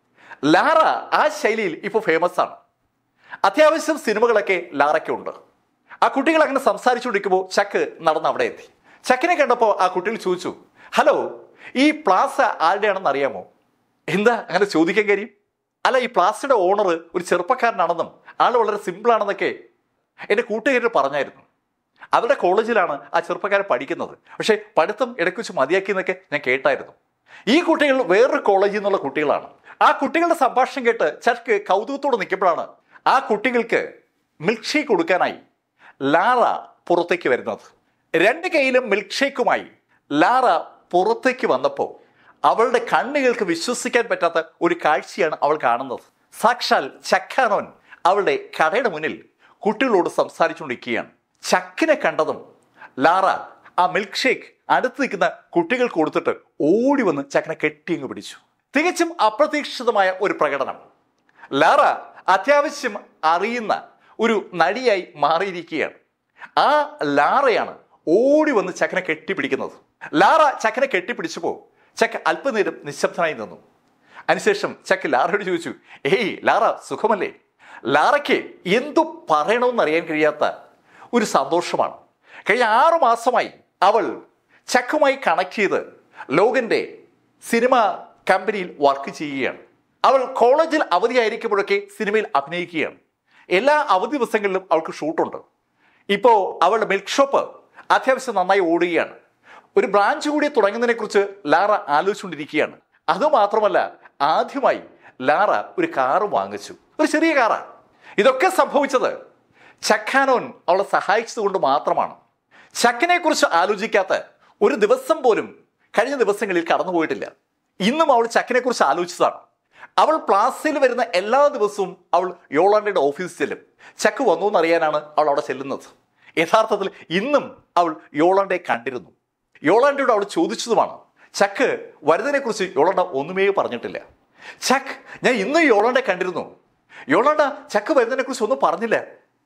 A: ലാറ ആ ശൈലിയിൽ ഇപ്പോൾ ഫേമസ് ആണ് അത്യാവശ്യം സിനിമകളൊക്കെ ലാറയ്ക്കുണ്ട് ആ കുട്ടികൾ അങ്ങനെ സംസാരിച്ചുകൊണ്ടിരിക്കുമ്പോൾ ചക്ക് നടന്ന് അവിടെ എത്തി ചക്കിനെ കണ്ടപ്പോൾ ആ കുട്ടികൾ ചോദിച്ചു ഹലോ ഈ പ്ലാസ ആരുടെയാണെന്ന് അറിയാമോ എന്താ അങ്ങനെ ചോദിക്കാൻ കാര്യം അല്ല ഈ പ്ലാസയുടെ ഓണർ ഒരു ചെറുപ്പക്കാരനാണെന്നും ആൾ വളരെ സിമ്പിൾ ആണെന്നൊക്കെ എൻ്റെ കൂട്ടുകാർ പറഞ്ഞായിരുന്നു അവരുടെ കോളേജിലാണ് ആ ചെറുപ്പക്കാരൻ പഠിക്കുന്നത് പക്ഷേ പഠിത്തം ഇടയ്ക്ക് വെച്ച് മതിയാക്കിയെന്നൊക്കെ ഞാൻ കേട്ടായിരുന്നു ഈ കുട്ടികൾ വേറൊരു കോളേജിൽ നിന്നുള്ള കുട്ടികളാണ് ആ കുട്ടികളുടെ സംഭാഷണം കേട്ട് ചർക്ക് കൗതുകത്തോടെ നിൽക്കുമ്പോഴാണ് ആ കുട്ടികൾക്ക് മിൽക്ക് ഷേക്ക് കൊടുക്കാനായി ലാറ പുറത്തേക്ക് വരുന്നത് രണ്ട് കൈയിലും മിൽക്ക് ഷേക്കുമായി ലാറ പുറത്തേക്ക് വന്നപ്പോൾ അവളുടെ കണ്ണുകൾക്ക് വിശ്വസിക്കാൻ പറ്റാത്ത ഒരു കാഴ്ചയാണ് അവൾ കാണുന്നത് സാക്ഷാൽ ചക്കാനോൻ അവളുടെ കടയുടെ മുന്നിൽ കുട്ടികളോട് സംസാരിച്ചുകൊണ്ടിരിക്കുകയാണ് ചക്കിനെ കണ്ടതും ലാറ ആ മിൽക്ക് ഷേക്ക് അടുത്ത് നിൽക്കുന്ന കുട്ടികൾക്ക് കൊടുത്തിട്ട് ഓടി വന്ന് ചക്കനെ കെട്ടിയങ്ങ് പിടിച്ചു തികച്ചും അപ്രതീക്ഷിതമായ ഒരു പ്രകടനം ലാറ അത്യാവശ്യം അറിയുന്ന ഒരു നടിയായി മാറിയിരിക്കുകയാണ് ആ ലാറയാണ് ഓടി വന്ന് ചക്കനെ കെട്ടിപ്പിടിക്കുന്നത് ലാറ ചക്കനെ കെട്ടിപ്പിടിച്ചപ്പോൾ ചക്ക അല്പനേരം നിശബ്ദനായി നിന്നു അതിനുശേഷം ചക്ക ലാറയോട് ചോദിച്ചു ഏയ് ലാറ സുഖമല്ലേ ലാറയ്ക്ക് എന്തു പറയണമെന്ന് അറിയാൻ കഴിയാത്ത ഒരു സന്തോഷമാണ് കഴിഞ്ഞ ആറു മാസമായി അവൾ ചക്കുമായി കണക്ട് ചെയ്ത് ലോകന്റെ സിനിമ കമ്പനിയിൽ വർക്ക് ചെയ്യുകയാണ് അവൾ കോളേജിൽ അവധിയായിരിക്കുമ്പോഴൊക്കെ സിനിമയിൽ അഭിനയിക്കുകയാണ് എല്ലാ അവധി ദിവസങ്ങളിലും അവൾക്ക് ഷൂട്ടുണ്ട് ഇപ്പോൾ അവളുടെ മിൽക്ക് ഷോപ്പ് അത്യാവശ്യം നന്നായി ഓടുകയാണ് ഒരു ബ്രാഞ്ച് കൂടി തുടങ്ങുന്നതിനെ കുറിച്ച് ലാറ ആലോചിച്ചുകൊണ്ടിരിക്കുകയാണ് അതുമാത്രമല്ല ആദ്യമായി ലാറ ഒരു കാറ് വാങ്ങിച്ചു ഒരു ചെറിയ കാറാ ഇതൊക്കെ സംഭവിച്ചത് ചക്കാനോൻ അവളെ സഹായിച്ചത് കൊണ്ട് മാത്രമാണ് ചക്കനെ കുറിച്ച് ആലോചിക്കാത്ത ഒരു ദിവസം പോലും കഴിഞ്ഞ ദിവസങ്ങളിൽ കടന്നുപോയിട്ടില്ല ഇന്നും അവൾ ചക്കനെ കുറിച്ച് ആലോചിച്ചതാണ് അവൾ പ്ലാസയിൽ വരുന്ന എല്ലാ ദിവസവും അവൾ യോളാണ്ടയുടെ ഓഫീസിൽ ചെല്ലും ചക്ക് വന്നു എന്നറിയാനാണ് അവൾ അവിടെ ചെല്ലുന്നത് യഥാർത്ഥത്തിൽ ഇന്നും അവൾ യോളാണ്ടയെ കണ്ടിരുന്നു യോളാണ്ടയോട് അവൾ ചോദിച്ചതുമാണ് ചക്ക് വരുന്നതിനെ കുറിച്ച് യോളാണ്ട ഒന്നുമേ പറഞ്ഞിട്ടില്ല ചക്ക് ഞാൻ ഇന്നും യോളാണ്ടെ കണ്ടിരുന്നു യോളാണ്ട ചക്ക് വരുന്നതിനെ കുറിച്ച് ഒന്നും പറഞ്ഞില്ല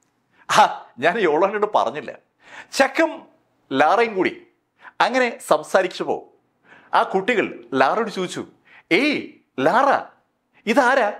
A: ആ ഞാൻ യോളാണ്ടയോട് പറഞ്ഞില്ല ചക്കും ലാറയും കൂടി അങ്ങനെ സംസാരിച്ചപ്പോൾ ആ കുട്ടികൾ ലാറയോട് ചോദിച്ചു ഏയ് ലാറ ഇതാരാ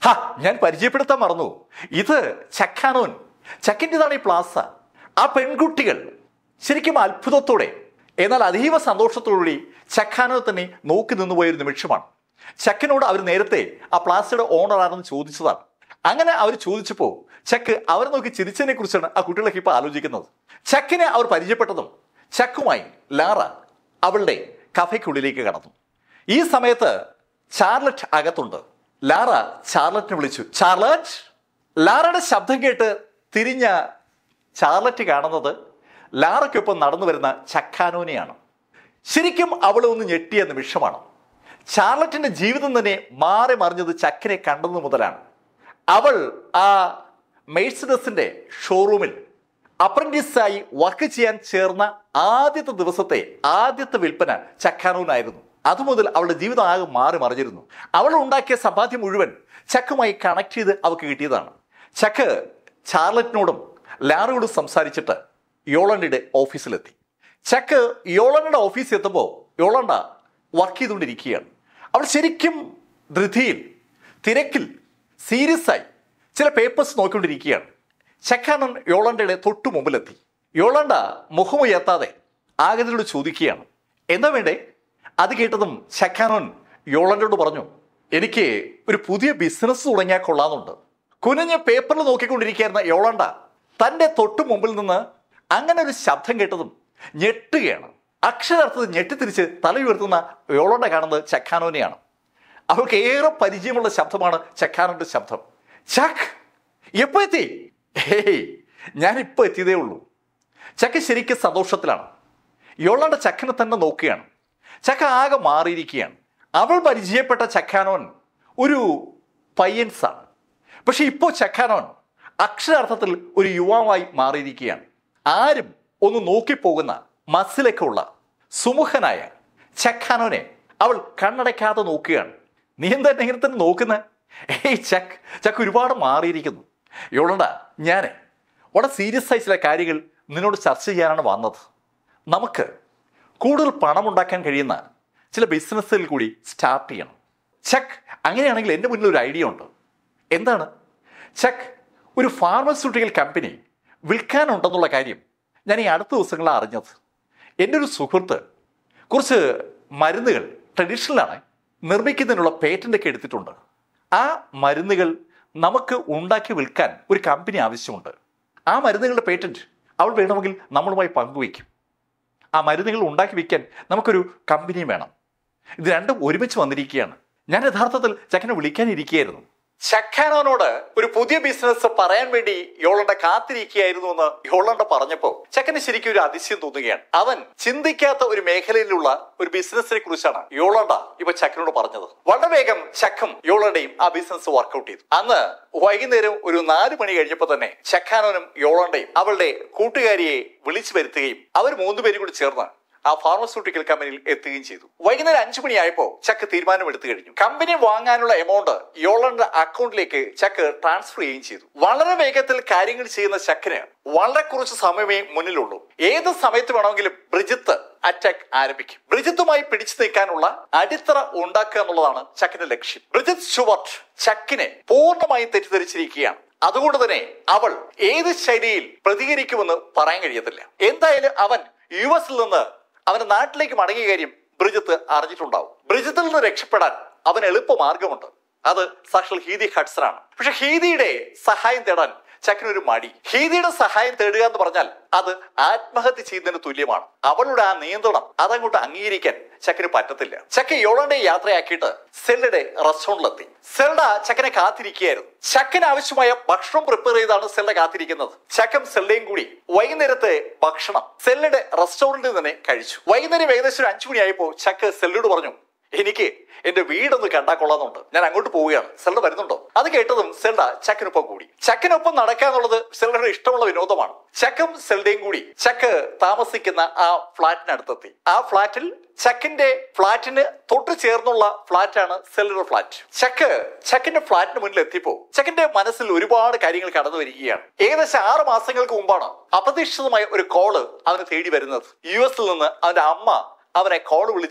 A: ഹാ ഞാൻ പരിചയപ്പെടുത്താൻ മറന്നു ഇത് ചക്കാനോൻ ചക്കിൻ്റെതാണ് ഈ പ്ലാസ ആ പെൺകുട്ടികൾ ശരിക്കും അത്ഭുതത്തോടെ എന്നാൽ അതീവ സന്തോഷത്തോടുകൂടി ചക്കാനോ തന്നെ നോക്കി നിന്നുപോയ ഒരു നിമിഷമാണ് ചക്കിനോട് അവർ നേരത്തെ ആ പ്ലാസയുടെ ഓണർ ആണെന്ന് ചോദിച്ചതാണ് അങ്ങനെ അവർ ചോദിച്ചപ്പോൾ ചക്ക് അവരെ നോക്കി ചിരിച്ചതിനെ കുറിച്ചാണ് ആ കുട്ടികളൊക്കെ ഇപ്പോൾ ആലോചിക്കുന്നത് ചക്കിനെ അവർ പരിചയപ്പെട്ടതും ചക്കുമായി ലാറ അവളുടെ കഫയ്ക്കുള്ളിലേക്ക് കടന്നു ഈ സമയത്ത് ചാർലറ്റ് അകത്തുണ്ട് ലാറ ചാർലറ്റിനെ വിളിച്ചു ചാർലറ്റ് ലാറയുടെ ശബ്ദം കേട്ട് തിരിഞ്ഞ ചാർലറ്റ് കാണുന്നത് ലാറയ്ക്കൊപ്പം നടന്നു വരുന്ന ചക്കാനോനെയാണ് ശരിക്കും അവളെ ഒന്ന് ഞെട്ടിയ നിമിഷമാണ് ചാർലറ്റിന്റെ ജീവിതം തന്നെ മാറി മറിഞ്ഞത് ചക്കിനെ കണ്ടത് മുതലാണ് അവൾ ആ മെഴ്സിഡസിന്റെ ഷോറൂമിൽ അപ്രന്റീസായി വർക്ക് ചെയ്യാൻ ചേർന്ന ആദ്യത്തെ ദിവസത്തെ ആദ്യത്തെ വിൽപ്പന ചക്കാനൂനായിരുന്നു അതുമുതൽ അവളുടെ ജീവിതം ആകെ മാറി മറിഞ്ഞിരുന്നു അവൾ ഉണ്ടാക്കിയ സമ്പാദ്യം മുഴുവൻ ചക്കുമായി കണക്ട് ചെയ്ത് അവൾക്ക് കിട്ടിയതാണ് ചക്ക് ചാർലറ്റിനോടും ലാറയോടും സംസാരിച്ചിട്ട് യോളണ്ടയുടെ ഓഫീസിലെത്തി ചക്ക് യോളണ്ടയുടെ ഓഫീസിൽ എത്തുമ്പോൾ യോളണ്ട വർക്ക് ചെയ്തുകൊണ്ടിരിക്കുകയാണ് അവൾ ശരിക്കും ധൃതിയിൽ തിരക്കിൽ സീരിയസ് ആയി ചില പേപ്പേഴ്സ് നോക്കിക്കൊണ്ടിരിക്കുകയാണ് ചക്കാനൻ യോളണ്ടയുടെ തൊട്ടു മുമ്പിലെത്തി യോളണ്ട മുഖമുയർത്താതെ ആഗതനോട് ചോദിക്കുകയാണ് എന്താ വേണ്ടേ അത് കേട്ടതും ചക്കാനോൻ യോളണ്ടയോട് പറഞ്ഞു എനിക്ക് ഒരു പുതിയ ബിസിനസ് തുടങ്ങിയാൽ കൊള്ളാമെന്നുണ്ട് കുനിഞ്ഞ് പേപ്പറിൽ നോക്കിക്കൊണ്ടിരിക്കുകയായിരുന്ന യോളണ്ട തൻ്റെ തൊട്ടു മുമ്പിൽ നിന്ന് അങ്ങനെ ഒരു ശബ്ദം കേട്ടതും ഞെട്ടുകയാണ് അക്ഷരാർത്ഥത്തിൽ ഞെട്ടിത്തിരിച്ച് തല ഉയർത്തുന്ന യോളണ്ട കാണുന്നത് ചക്കാനോനെയാണ് അവൾക്ക് ഏറെ പരിചയമുള്ള ശബ്ദമാണ് ചക്കാനോന്റെ ശബ്ദം ചക്ക് എപ്പോ എത്തി ഹേയ് ഞാൻ ഇപ്പോൾ എത്തിയതേ ഉള്ളൂ ചക്ക ശരിക്കും സന്തോഷത്തിലാണ് യോളാണ്ട ചക്കനെ തന്നെ നോക്കുകയാണ് ചക്ക ആകെ മാറിയിരിക്കുകയാണ് അവൾ പരിചയപ്പെട്ട ചക്കാനോൻ ഒരു പയ്യൻസാണ് പക്ഷെ ഇപ്പോൾ ചക്കാനോൻ അക്ഷരാർത്ഥത്തിൽ ഒരു യുവാവായി മാറിയിരിക്കുകയാണ് ആരും ഒന്ന് നോക്കിപ്പോകുന്ന മസിലൊക്കെ ഉള്ള സുമുഖനായ ചക്കാനോനെ അവൾ കണ്ണടയ്ക്കാതെ നോക്കുകയാണ് നീ എന്താ എന്നെ ഇങ്ങനെ തന്നെ നോക്കുന്നത് ഏയ് ചക്ക് ചക്ക് ഒരുപാട് മാറിയിരിക്കുന്നു ഇവളുണ്ട ഞാൻ വളരെ സീരിയസ് ആയി ചില കാര്യങ്ങൾ നിന്നോട് ചർച്ച ചെയ്യാനാണ് വന്നത് നമുക്ക് കൂടുതൽ പണമുണ്ടാക്കാൻ കഴിയുന്ന ചില ബിസിനസ്സുകൾ കൂടി സ്റ്റാർട്ട് ചെയ്യണം ചക്ക് അങ്ങനെയാണെങ്കിൽ എൻ്റെ മുന്നിൽ ഒരു ഐഡിയ ഉണ്ട് എന്താണ് ചക്ക് ഒരു ഫാർമസ്യൂട്ടിക്കൽ കമ്പനി വിൽക്കാനുണ്ടെന്നുള്ള കാര്യം ഞാൻ ഈ അടുത്ത ദിവസങ്ങളാണ് അറിഞ്ഞത് എൻ്റെ ഒരു സുഹൃത്ത് കുറച്ച് മരുന്നുകൾ ട്രഡീഷണലാണ് നിർമ്മിക്കുന്നതിനുള്ള പേറ്റൻ്റ് ഒക്കെ എടുത്തിട്ടുണ്ട് ആ മരുന്നുകൾ നമുക്ക് ഉണ്ടാക്കി വിൽക്കാൻ ഒരു കമ്പനി ആവശ്യമുണ്ട് ആ മരുന്നുകളുടെ പേറ്റന്റ് അവൾ വേണമെങ്കിൽ നമ്മളുമായി പങ്കുവയ്ക്കും ആ മരുന്നുകൾ ഉണ്ടാക്കി വിൽക്കാൻ നമുക്കൊരു കമ്പനിയും വേണം ഇത് രണ്ടും ഒരുമിച്ച് വന്നിരിക്കുകയാണ് ഞാൻ യഥാർത്ഥത്തിൽ ചക്കനെ വിളിക്കാനിരിക്കുകയായിരുന്നു ചക്കാനോനോട് ഒരു പുതിയ ബിസിനസ് പറയാൻ വേണ്ടി യോളണ്ട കാത്തിരിക്കുകയായിരുന്നു എന്ന് യോളണ്ട പറഞ്ഞപ്പോ ചക്കന് ശരിക്കും ഒരു അതിശയം തോന്നുകയാണ് അവൻ ചിന്തിക്കാത്ത ഒരു മേഖലയിലുള്ള ഒരു ബിസിനസിനെ കുറിച്ചാണ് യോളണ്ട ഇപ്പൊ ചക്കനോട് പറഞ്ഞത് വളരെ വേഗം ചക്കും യോളണ്ടയും ആ ബിസിനസ് വർക്കൗട്ട് ചെയ്തു അന്ന് വൈകുന്നേരം ഒരു നാല് മണി കഴിഞ്ഞപ്പോൾ തന്നെ ചക്കാനോനും യോളണ്ടയും അവളുടെ കൂട്ടുകാരിയെ വിളിച്ചു വരുത്തുകയും അവർ മൂന്നുപേരും കൂടി ചേർന്ന് ആ ഫാർമസ്യൂട്ടിക്കൽ കമ്പനിയിൽ എത്തുകയും ചെയ്തു വൈകുന്നേരം അഞ്ചു മണിയായപ്പോൾ ചക്ക് തീരുമാനം എടുത്തു കഴിഞ്ഞു കമ്പനി വാങ്ങാനുള്ള എമൗണ്ട് യോളന്റെ അക്കൗണ്ടിലേക്ക് ചക്ക് ട്രാൻസ്ഫർ ചെയ്യുകയും ചെയ്തു വളരെ വേഗത്തിൽ കാര്യങ്ങൾ ചെയ്യുന്ന ചക്കിന് വളരെ കുറച്ച് സമയമേ മുന്നിലുള്ളൂ ഏത് സമയത്ത് വേണമെങ്കിലും ബ്രിജിത്ത് അറ്റാക്ക് ആരംഭിക്കും ബ്രിജിത്തുമായി പിടിച്ചു നിൽക്കാനുള്ള അടിത്തറ ഉണ്ടാക്കുക എന്നുള്ളതാണ് ചക്കിന്റെ ലക്ഷ്യം ബ്രിജിത്ത് ഷുവർട്ട് ചക്കിനെ പൂർണ്ണമായും തെറ്റിദ്ധരിച്ചിരിക്കുകയാണ് അതുകൊണ്ട് തന്നെ അവൾ ഏത് ശൈലിയിൽ പ്രതികരിക്കുമെന്ന് പറയാൻ കഴിയത്തില്ല എന്തായാലും അവൻ യു എസിൽ നിന്ന് അവന്റെ നാട്ടിലേക്ക് മടങ്ങിയ കാര്യം ബ്രിജിത്ത് അറിഞ്ഞിട്ടുണ്ടാവും ബ്രിജിത്തിൽ നിന്ന് രക്ഷപ്പെടാൻ അവന് എളുപ്പ മാർഗമുണ്ട് അത് സാക്ഷാൽ ഹീതി ഹഡ്സൺ ആണ് പക്ഷെ ഹീതിയുടെ സഹായം തേടാൻ ചക്കിനൊരു മടി ഹീതിയുടെ സഹായം തേടുക എന്ന് പറഞ്ഞാൽ അത് ആത്മഹത്യ ചെയ്യുന്നതിന് തുല്യമാണ് അവളുടെ ആ നിയന്ത്രണം അതങ്ങോട്ട് അംഗീകരിക്കാൻ ചക്കിന് പറ്റത്തില്ല ചക്ക യോളന്റെ യാത്രയാക്കിയിട്ട് സെല്ലയുടെ റെസ്റ്റോറന്റിലെത്തി സെൽഡ ചക്കനെ കാത്തിരിക്കുകയായിരുന്നു ചക്കന് ആവശ്യമായ ഭക്ഷണം പ്രിപ്പയർ ചെയ്താണ് സെൽഡ കാത്തിരിക്കുന്നത് ചക്കും സെല്ലയും കൂടി വൈകുന്നേരത്തെ ഭക്ഷണം സെല്ലയുടെ റെസ്റ്റോറന്റിൽ തന്നെ കഴിച്ചു വൈകുന്നേരം ഏകദേശം ഒരു അഞ്ചു മണിയായപ്പോൾ ചക്ക് സെല്ലോട് പറഞ്ഞു എനിക്ക് എന്റെ വീടൊന്ന് കണ്ടാ കൊള്ളാന്നുണ്ട് ഞാൻ അങ്ങോട്ട് പോവുകയാണ് സെൽഡ വരുന്നുണ്ടോ അത് കേട്ടതും സെൽഡ ചക്കിനൊപ്പം കൂടി ചക്കിനൊപ്പം നടക്കുക എന്നുള്ളത് സെൽഡയുടെ ഇഷ്ടമുള്ള വിനോദമാണ് ചക്കും സെൽഡയും കൂടി ചക്ക് താമസിക്കുന്ന ആ ഫ്ളാറ്റിനടുത്തെത്തി ആ ഫ്ളാറ്റിൽ ചക്കിന്റെ ഫ്ളാറ്റിന് തൊട്ട് ചേർന്നുള്ള ഫ്ളാറ്റാണ് സെല്ലുടെ ഫ്ളാറ്റ് ചക്ക് ചക്കിന്റെ ഫ്ളാറ്റിന് മുന്നിൽ എത്തിയപ്പോ ചക്കിന്റെ മനസ്സിൽ ഒരുപാട് കാര്യങ്ങൾ കടന്നു വരികയാണ് ഏകദേശം ആറ് മാസങ്ങൾക്ക് മുമ്പാണ് അപ്രതീക്ഷിതമായ ഒരു കോള് അവന് തേടി വരുന്നത് യു എസിൽ നിന്ന് അവന്റെ അമ്മ അവനെ കോൾ വിളിച്ചത്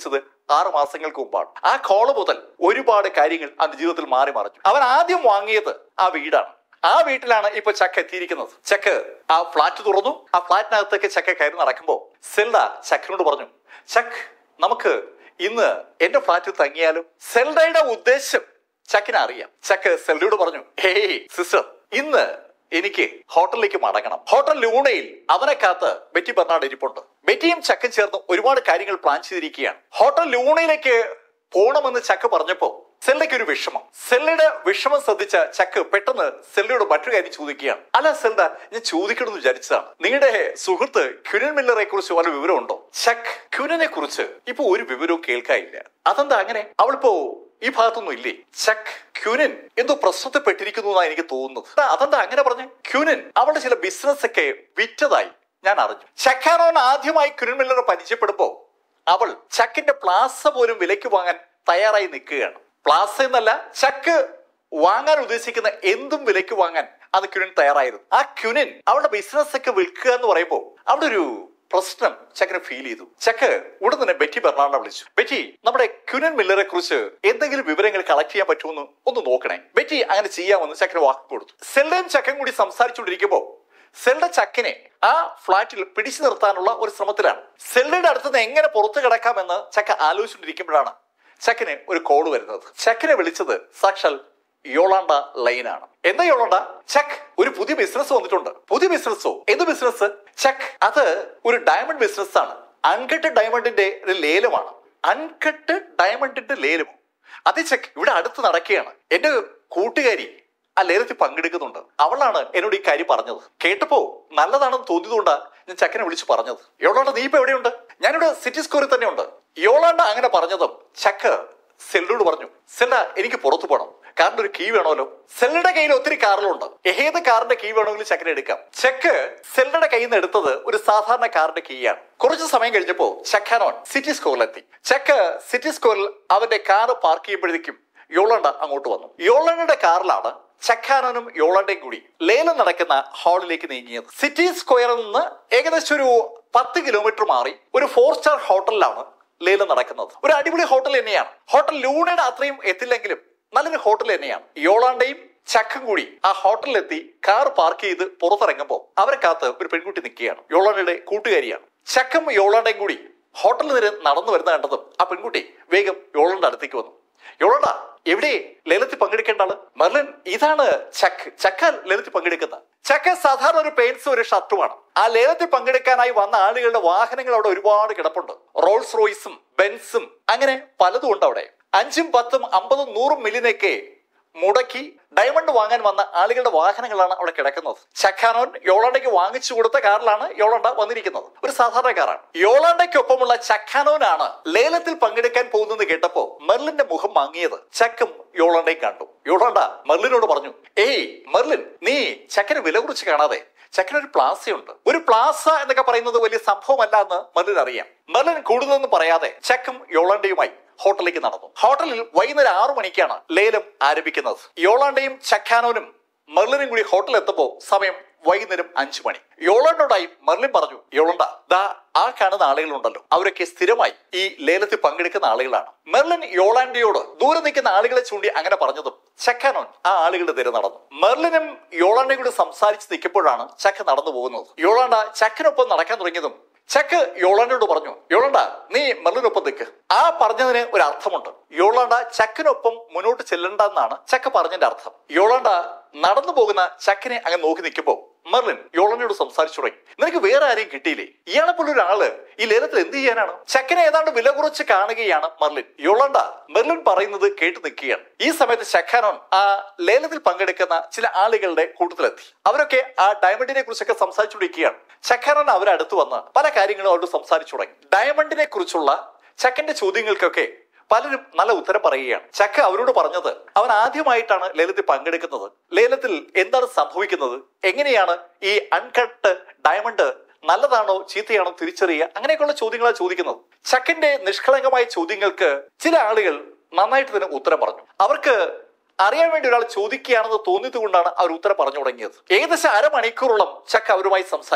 A: ആറ് മാസങ്ങൾക്ക് മുമ്പാണ് ആ കോള് മുതൽ ഒരുപാട് കാര്യങ്ങൾ അവന്റെ ജീവിതത്തിൽ മാറി മറിഞ്ഞു അവൻ ആദ്യം വാങ്ങിയത് ആ വീടാണ് ആ വീട്ടിലാണ് ഇപ്പൊ ചക്ക എത്തിയിരിക്കുന്നത് ചക്ക് ആ ഫ്ലാറ്റ് തുറന്നു ആ ഫ്ലാറ്റിനകത്തേക്ക് ചക്ക കയറി നടക്കുമ്പോ സെൽഡ ചക്കിനോട് പറഞ്ഞു ചക്ക് നമുക്ക് ഇന്ന് എന്റെ ഫ്ലാറ്റിൽ തങ്ങിയാലും സെൽഡയുടെ ഉദ്ദേശം ചക്കിന് അറിയാം ചക്ക് സെൽഡയോട് പറഞ്ഞു ഹേയ് സിസ്റ്റർ ഇന്ന് എനിക്ക് ഹോട്ടലിലേക്ക് മടങ്ങണം ഹോട്ടൽ ലൂണയിൽ അവനെ കാത്ത് ബെറ്റി ബെർണാഡ് ഇരിപ്പുണ്ട് ബെറ്റിയും ചക്കും ചേർന്ന് ഒരുപാട് കാര്യങ്ങൾ പ്ലാൻ ചെയ്തിരിക്കുകയാണ് ഹോട്ടൽ ലൂണയിലേക്ക് പോണമെന്ന് ചക്ക് പറഞ്ഞപ്പോ സെല്ലയ്ക്ക് ഒരു വിഷമം സെല്ലയുടെ വിഷമം ശ്രദ്ധിച്ച ചക്ക് പെട്ടെന്ന് സെല്ലയോട് മറ്റൊരു കാര്യം ചോദിക്കുകയാണ് അല്ല സെൽഡ ഞാൻ ചോദിക്കണമെന്ന് വിചാരിച്ചതാണ് നിങ്ങളുടെ സുഹൃത്ത് ക്യുനൻ മില്ലറെ കുറിച്ച് വല്ല വിവരമുണ്ടോ ചക്ക് ക്യുനനെ കുറിച്ച് ഇപ്പൊ ഒരു വിവരവും കേൾക്കാനില്ല അതെന്താ അങ്ങനെ അവളിപ്പോ ഈ ഭാഗത്തൊന്നും ഇല്ലേ ചക്ക് ക്യൂനൻ എന്തോ പ്രശ്നത്തിൽപ്പെട്ടിരിക്കുന്നു എന്നാണ് എനിക്ക് തോന്നുന്നത് ആ, അതെന്താ അങ്ങനെ പറഞ്ഞു ക്യൂനൻ അവളുടെ ചില ബിസിനസ് ഒക്കെ വിറ്റതായി ഞാൻ അറിഞ്ഞു ചക്കാനോൻ ആദ്യമായി ക്യൂനൻ മില്ലറെ പരിചയപ്പെടുമ്പോ അവൾ ചക്കിന്റെ പ്ലാസ പോലും വിലയ്ക്ക് വാങ്ങാൻ തയ്യാറായി നിൽക്കുകയാണ് പ്ലാസ എന്നല്ല ചക്ക് വാങ്ങാൻ ഉദ്ദേശിക്കുന്ന എന്തും വിലയ്ക്ക് വാങ്ങാൻ അത് ക്യുനൻ തയ്യാറായിരുന്നു ആ ക്യുനൻ അവളുടെ ബിസിനസ് ഒക്കെ വിൽക്കുക എന്ന് പറയുമ്പോൾ അവിടെ ഒരു പ്രശ്നം ചക്കിന് ഫീൽ ചെയ്തു ചക്ക് ഉടൻ തന്നെ ബെറ്റി ബെർണാഡിനെ വിളിച്ചു ബെറ്റി നമ്മുടെ ക്യുനൻ മില്ലറെ കുറിച്ച് എന്തെങ്കിലും വിവരങ്ങൾ കളക്ട് ചെയ്യാൻ പറ്റുമെന്ന് ഒന്ന് നോക്കണേ ബെറ്റി അങ്ങനെ ചെയ്യാമെന്ന് ചക്കിന് വാക്ക് കൊടുത്തു സെൽഡയും ചക്കയും കൂടി സംസാരിച്ചുകൊണ്ടിരിക്കുമ്പോൾ സെൽഡ ചക്കിനെ ആ ഫ്ളാറ്റിൽ പിടിച്ചു നിർത്താനുള്ള ഒരു ശ്രമത്തിലാണ് സെൽഡയുടെ അടുത്ത് നിന്ന് എങ്ങനെ പുറത്തു കിടക്കാമെന്ന് ചക്ക ആലോചിച്ചുകൊണ്ടിരിക്കുമ്പോഴാണ് ചക്കിന് ഒരു കോഡ് വരുന്നത് ചക്കിനെ വിളിച്ചത് സാക്ഷാൽ യോളാണ്ട ലൈനാണ് എന്താ യോളാണ്ട ചക്ക് ഒരു പുതിയ ബിസിനസ് വന്നിട്ടുണ്ട് പുതിയ ബിസിനസ്സോ എന്ത് ബിസിനസ് ചക്ക് അത് ഒരു ഡയമണ്ട് ബിസിനസ് ആണ് അൺകട്ട് ഡയമണ്ടിന്റെ ഒരു ലേലമാണ് അൺകട്ട് ഡയമണ്ടിന്റെ ലേലമോ അതെ ചെക്ക് ഇവിടെ അടുത്ത് നടക്കുകയാണ് എന്റെ കൂട്ടുകാരി ആ ലേലത്തിൽ പങ്കെടുക്കുന്നുണ്ട് അവളാണ് എന്നോട് ഈ കാര്യം പറഞ്ഞത് കേട്ടപ്പോ നല്ലതാണെന്ന് തോന്നിയതുകൊണ്ടാ ഞാൻ ചക്കനെ വിളിച്ചു പറഞ്ഞത് യോളാണ്ട നീ ഇപ്പൊ എവിടെയുണ്ട് ഞാനിവിടെ സിറ്റി സ്കോറിൽ തന്നെ ഉണ്ട് യോളാണ്ട അങ്ങനെ പറഞ്ഞതും ചക്ക് സെല്ലോട് പറഞ്ഞു സെല്ല എനിക്ക് പുറത്തു പോകണം കാറിന്റെ ഒരു കീ വേണമല്ലോ സെല്ലയുടെ കയ്യിൽ ഒത്തിരി കാറുകളുണ്ട് ഏത് കാറിന്റെ കീ വേണമെങ്കിലും ചക്കിന് എടുക്കാം ചെക്ക് സെല്ലയുടെ കയ്യിൽ നിന്ന് എടുത്തത് ഒരു സാധാരണ കാറിന്റെ കീയാണ് കുറച്ച് സമയം കഴിഞ്ഞപ്പോ ചക്കാനോൻ സിറ്റി സ്കോറിലെത്തി ചെക്ക് സിറ്റി സ്കോറിൽ അവന്റെ കാർ പാർക്ക് ചെയ്യുമ്പോഴേക്കും യോളണ്ട അങ്ങോട്ട് വന്നു യോളണ്ടയുടെ കാറിലാണ് ചക്കാനനും യോളണ്ടയും കൂടി ലേലം നടക്കുന്ന ഹാളിലേക്ക് നീങ്ങിയത് സിറ്റി സ്ക്വയറിൽ നിന്ന് ഏകദേശം ഒരു പത്ത് കിലോമീറ്റർ മാറി ഒരു ഫോർ സ്റ്റാർ ഹോട്ടലിലാണ് ലേലം നടക്കുന്നത് ഒരു അടിപൊളി ഹോട്ടൽ തന്നെയാണ് ഹോട്ടൽ ലൂണയുടെ അത്രയും എത്തില്ലെങ്കിലും നല്ലൊരു ഹോട്ടൽ തന്നെയാണ് യോളാണ്ടയും ചക്കും കൂടി ആ ഹോട്ടലിലെത്തി കാർ പാർക്ക് ചെയ്ത് പുറത്തിറങ്ങുമ്പോൾ അവരെ കാത്ത് ഒരു പെൺകുട്ടി നിൽക്കുകയാണ് യോളാണ്ടയുടെ കൂട്ടുകാരിയാണ് ചക്കും യോളാണ്ടയും കൂടി ഹോട്ടലിൽ നിന്ന് നടന്നു വരുന്ന കണ്ടതും ആ പെൺകുട്ടി വേഗം യോളാണ്ട അടുത്തേക്ക് വന്നു യോളാണ്ട എവിടെ ലേലത്തിൽ പങ്കെടുക്കേണ്ട ആള് മെർലിൻ ഇതാണ് ചക്ക് ചക്ക ലേലത്തിൽ പങ്കെടുക്കുന്ന ചക്ക സാധാരണ ഒരു പെയിന്റ്സും ഒരു ഷർട്ടുമാണ് ആ ലേലത്തിൽ പങ്കെടുക്കാനായി വന്ന ആളുകളുടെ വാഹനങ്ങൾ അവിടെ ഒരുപാട് കിടപ്പുണ്ട് റോൾസ് റോയ്സും ബെൻസും അങ്ങനെ പലതും ഉണ്ട് അവിടെ അഞ്ചും പത്തും അമ്പതും നൂറും മില്ലിനൊക്കെ മുടക്കി ഡയമണ്ട് വാങ്ങാൻ വന്ന ആളുകളുടെ വാഹനങ്ങളാണ് അവിടെ കിടക്കുന്നത് ചക്കാനോൻ യോളാണ്ടയ്ക്ക് വാങ്ങിച്ചു കൊടുത്ത കാറിലാണ് യോളാണ്ട വന്നിരിക്കുന്നത് ഒരു സാധാരണ കാറാണ് യോളാണ്ടയ്ക്കൊപ്പമുള്ള ചക്കാനോനാണ് ലേലത്തിൽ പങ്കെടുക്കാൻ പോകുന്നത് കേട്ടപ്പോ മെർലിന്റെ മുഖം വാങ്ങിയത് ചക്കും യോളാണ്ടയും കണ്ടു യോളാണ്ട മെർലിനോട് പറഞ്ഞു ഏയ് മെർലിൻ നീ ചക്കന് വില കുറിച്ച് കാണാതെ ചക്കന് ഒരു പ്ലാസയുണ്ട് ഒരു പ്ലാസ എന്നൊക്കെ പറയുന്നത് വലിയ സംഭവമല്ല എന്ന് മെർലിൻ അറിയാം മെർലിൻ കൂടുതലൊന്നും പറയാതെ ചക്കും യോളാണ്ടയുമായി ഹോട്ടലിലേക്ക് നടന്നു ഹോട്ടലിൽ വൈകുന്നേരം ആറു മണിക്കാണ് ലേലം ആരംഭിക്കുന്നത് യോളാണ്ടയും ചക്കാനോനും മെർലിനും കൂടി ഹോട്ടലിൽ എത്തുമ്പോൾ സമയം വൈകുന്നേരം അഞ്ചു മണി യോളണ്ടോടായി മെർലിൻ പറഞ്ഞു യോളണ്ട ദാ ആ കാണുന്ന ആളുകളുണ്ടല്ലോ അവരൊക്കെ സ്ഥിരമായി ഈ ലേലത്തിൽ പങ്കെടുക്കുന്ന ആളുകളാണ് മെർലിൻ യോളാണ്ടയോട് ദൂരെ നിൽക്കുന്ന ആളുകളെ ചൂണ്ടി അങ്ങനെ പറഞ്ഞതും ചക്കാനോൻ ആ ആളുകളുടെ തിര നടന്നു മെർലിനും യോളാണ്ടയും കൂടി സംസാരിച്ച് നിൽക്കുമ്പോഴാണ് ചക്ക നടന്നു പോകുന്നത് യോളാണ്ട ചക്കിനൊപ്പം നടക്കാൻ തുടങ്ങിയതും ചക്ക് യോളാണ്ടയോട് പറഞ്ഞു യോളാണ്ട നീ മെർലിനൊപ്പം നിൽക്ക് ആ പറഞ്ഞതിന് ഒരു അർത്ഥമുണ്ട് യോളാണ്ട ചക്കിനൊപ്പം മുന്നോട്ട് ചെല്ലണ്ട എന്നാണ് ചക്ക പറഞ്ഞതിന്റെ അർത്ഥം യോളാണ്ട നടന്നു പോകുന്ന ചക്കിനെ അങ്ങ് നോക്കി നിൽക്കുമ്പോ മെർലിൻ യോളനയോട് സംസാരിച്ചു തുടങ്ങി നിനക്ക് വേറെ ആരെയും കിട്ടിയില്ലേ ഇയാളെ പോലെ ഒരാള് ഈ ലേലത്തിൽ എന്ത് ചെയ്യാനാണ് ചക്കനെ ഏതാണ്ട് വില കുറച്ച് കാണുകയാണ് മെർലിൻ യോളണ്ട മെർലിൻ പറയുന്നത് കേട്ടു നിൽക്കുകയാണ് ഈ സമയത്ത് ചക്കാനോൻ ആ ലേലത്തിൽ പങ്കെടുക്കുന്ന ചില ആളുകളുടെ കൂട്ടത്തിലെത്തി അവരൊക്കെ ആ ഡയമണ്ടിനെ കുറിച്ചൊക്കെ സംസാരിച്ചുകൊണ്ടിരിക്കുകയാണ് ചക്കാനോൻ അവരെ അടുത്ത് വന്ന് പല കാര്യങ്ങളും അവരോട് സംസാരിച്ചു തുടങ്ങി ഡയമണ്ടിനെ കുറിച്ചുള്ള ചക്കന്റെ ചോദ്യങ്ങൾക്കൊക്കെ പലരും നല്ല ഉത്തരം പറയുകയാണ് ചക്ക അവരോട് പറഞ്ഞത് അവൻ ആദ്യമായിട്ടാണ് ലേലത്തിൽ പങ്കെടുക്കുന്നത് ലേലത്തിൽ എന്താണ് സംഭവിക്കുന്നത് എങ്ങനെയാണ് ഈ അൺകട്ട് ഡയമണ്ട് നല്ലതാണോ ചീത്തയാണോ തിരിച്ചറിയുക അങ്ങനെയൊക്കെയുള്ള ചോദ്യങ്ങളാണ് ചോദിക്കുന്നത് ചക്കന്റെ നിഷ്കളങ്കമായ ചോദ്യങ്ങൾക്ക് ചില ആളുകൾ നന്നായിട്ട് തന്നെ ഉത്തരം പറഞ്ഞു അവർക്ക് അറിയാൻ വേണ്ടി ഒരാൾ ചോദിക്കുകയാണെന്ന് തോന്നിയത് കൊണ്ടാണ് അവർ ഉത്തരം പറഞ്ഞു തുടങ്ങിയത് ഏകദേശം അരമണിക്കൂറോളം ചക്ക അവരുമായി സംസാരിച്ചു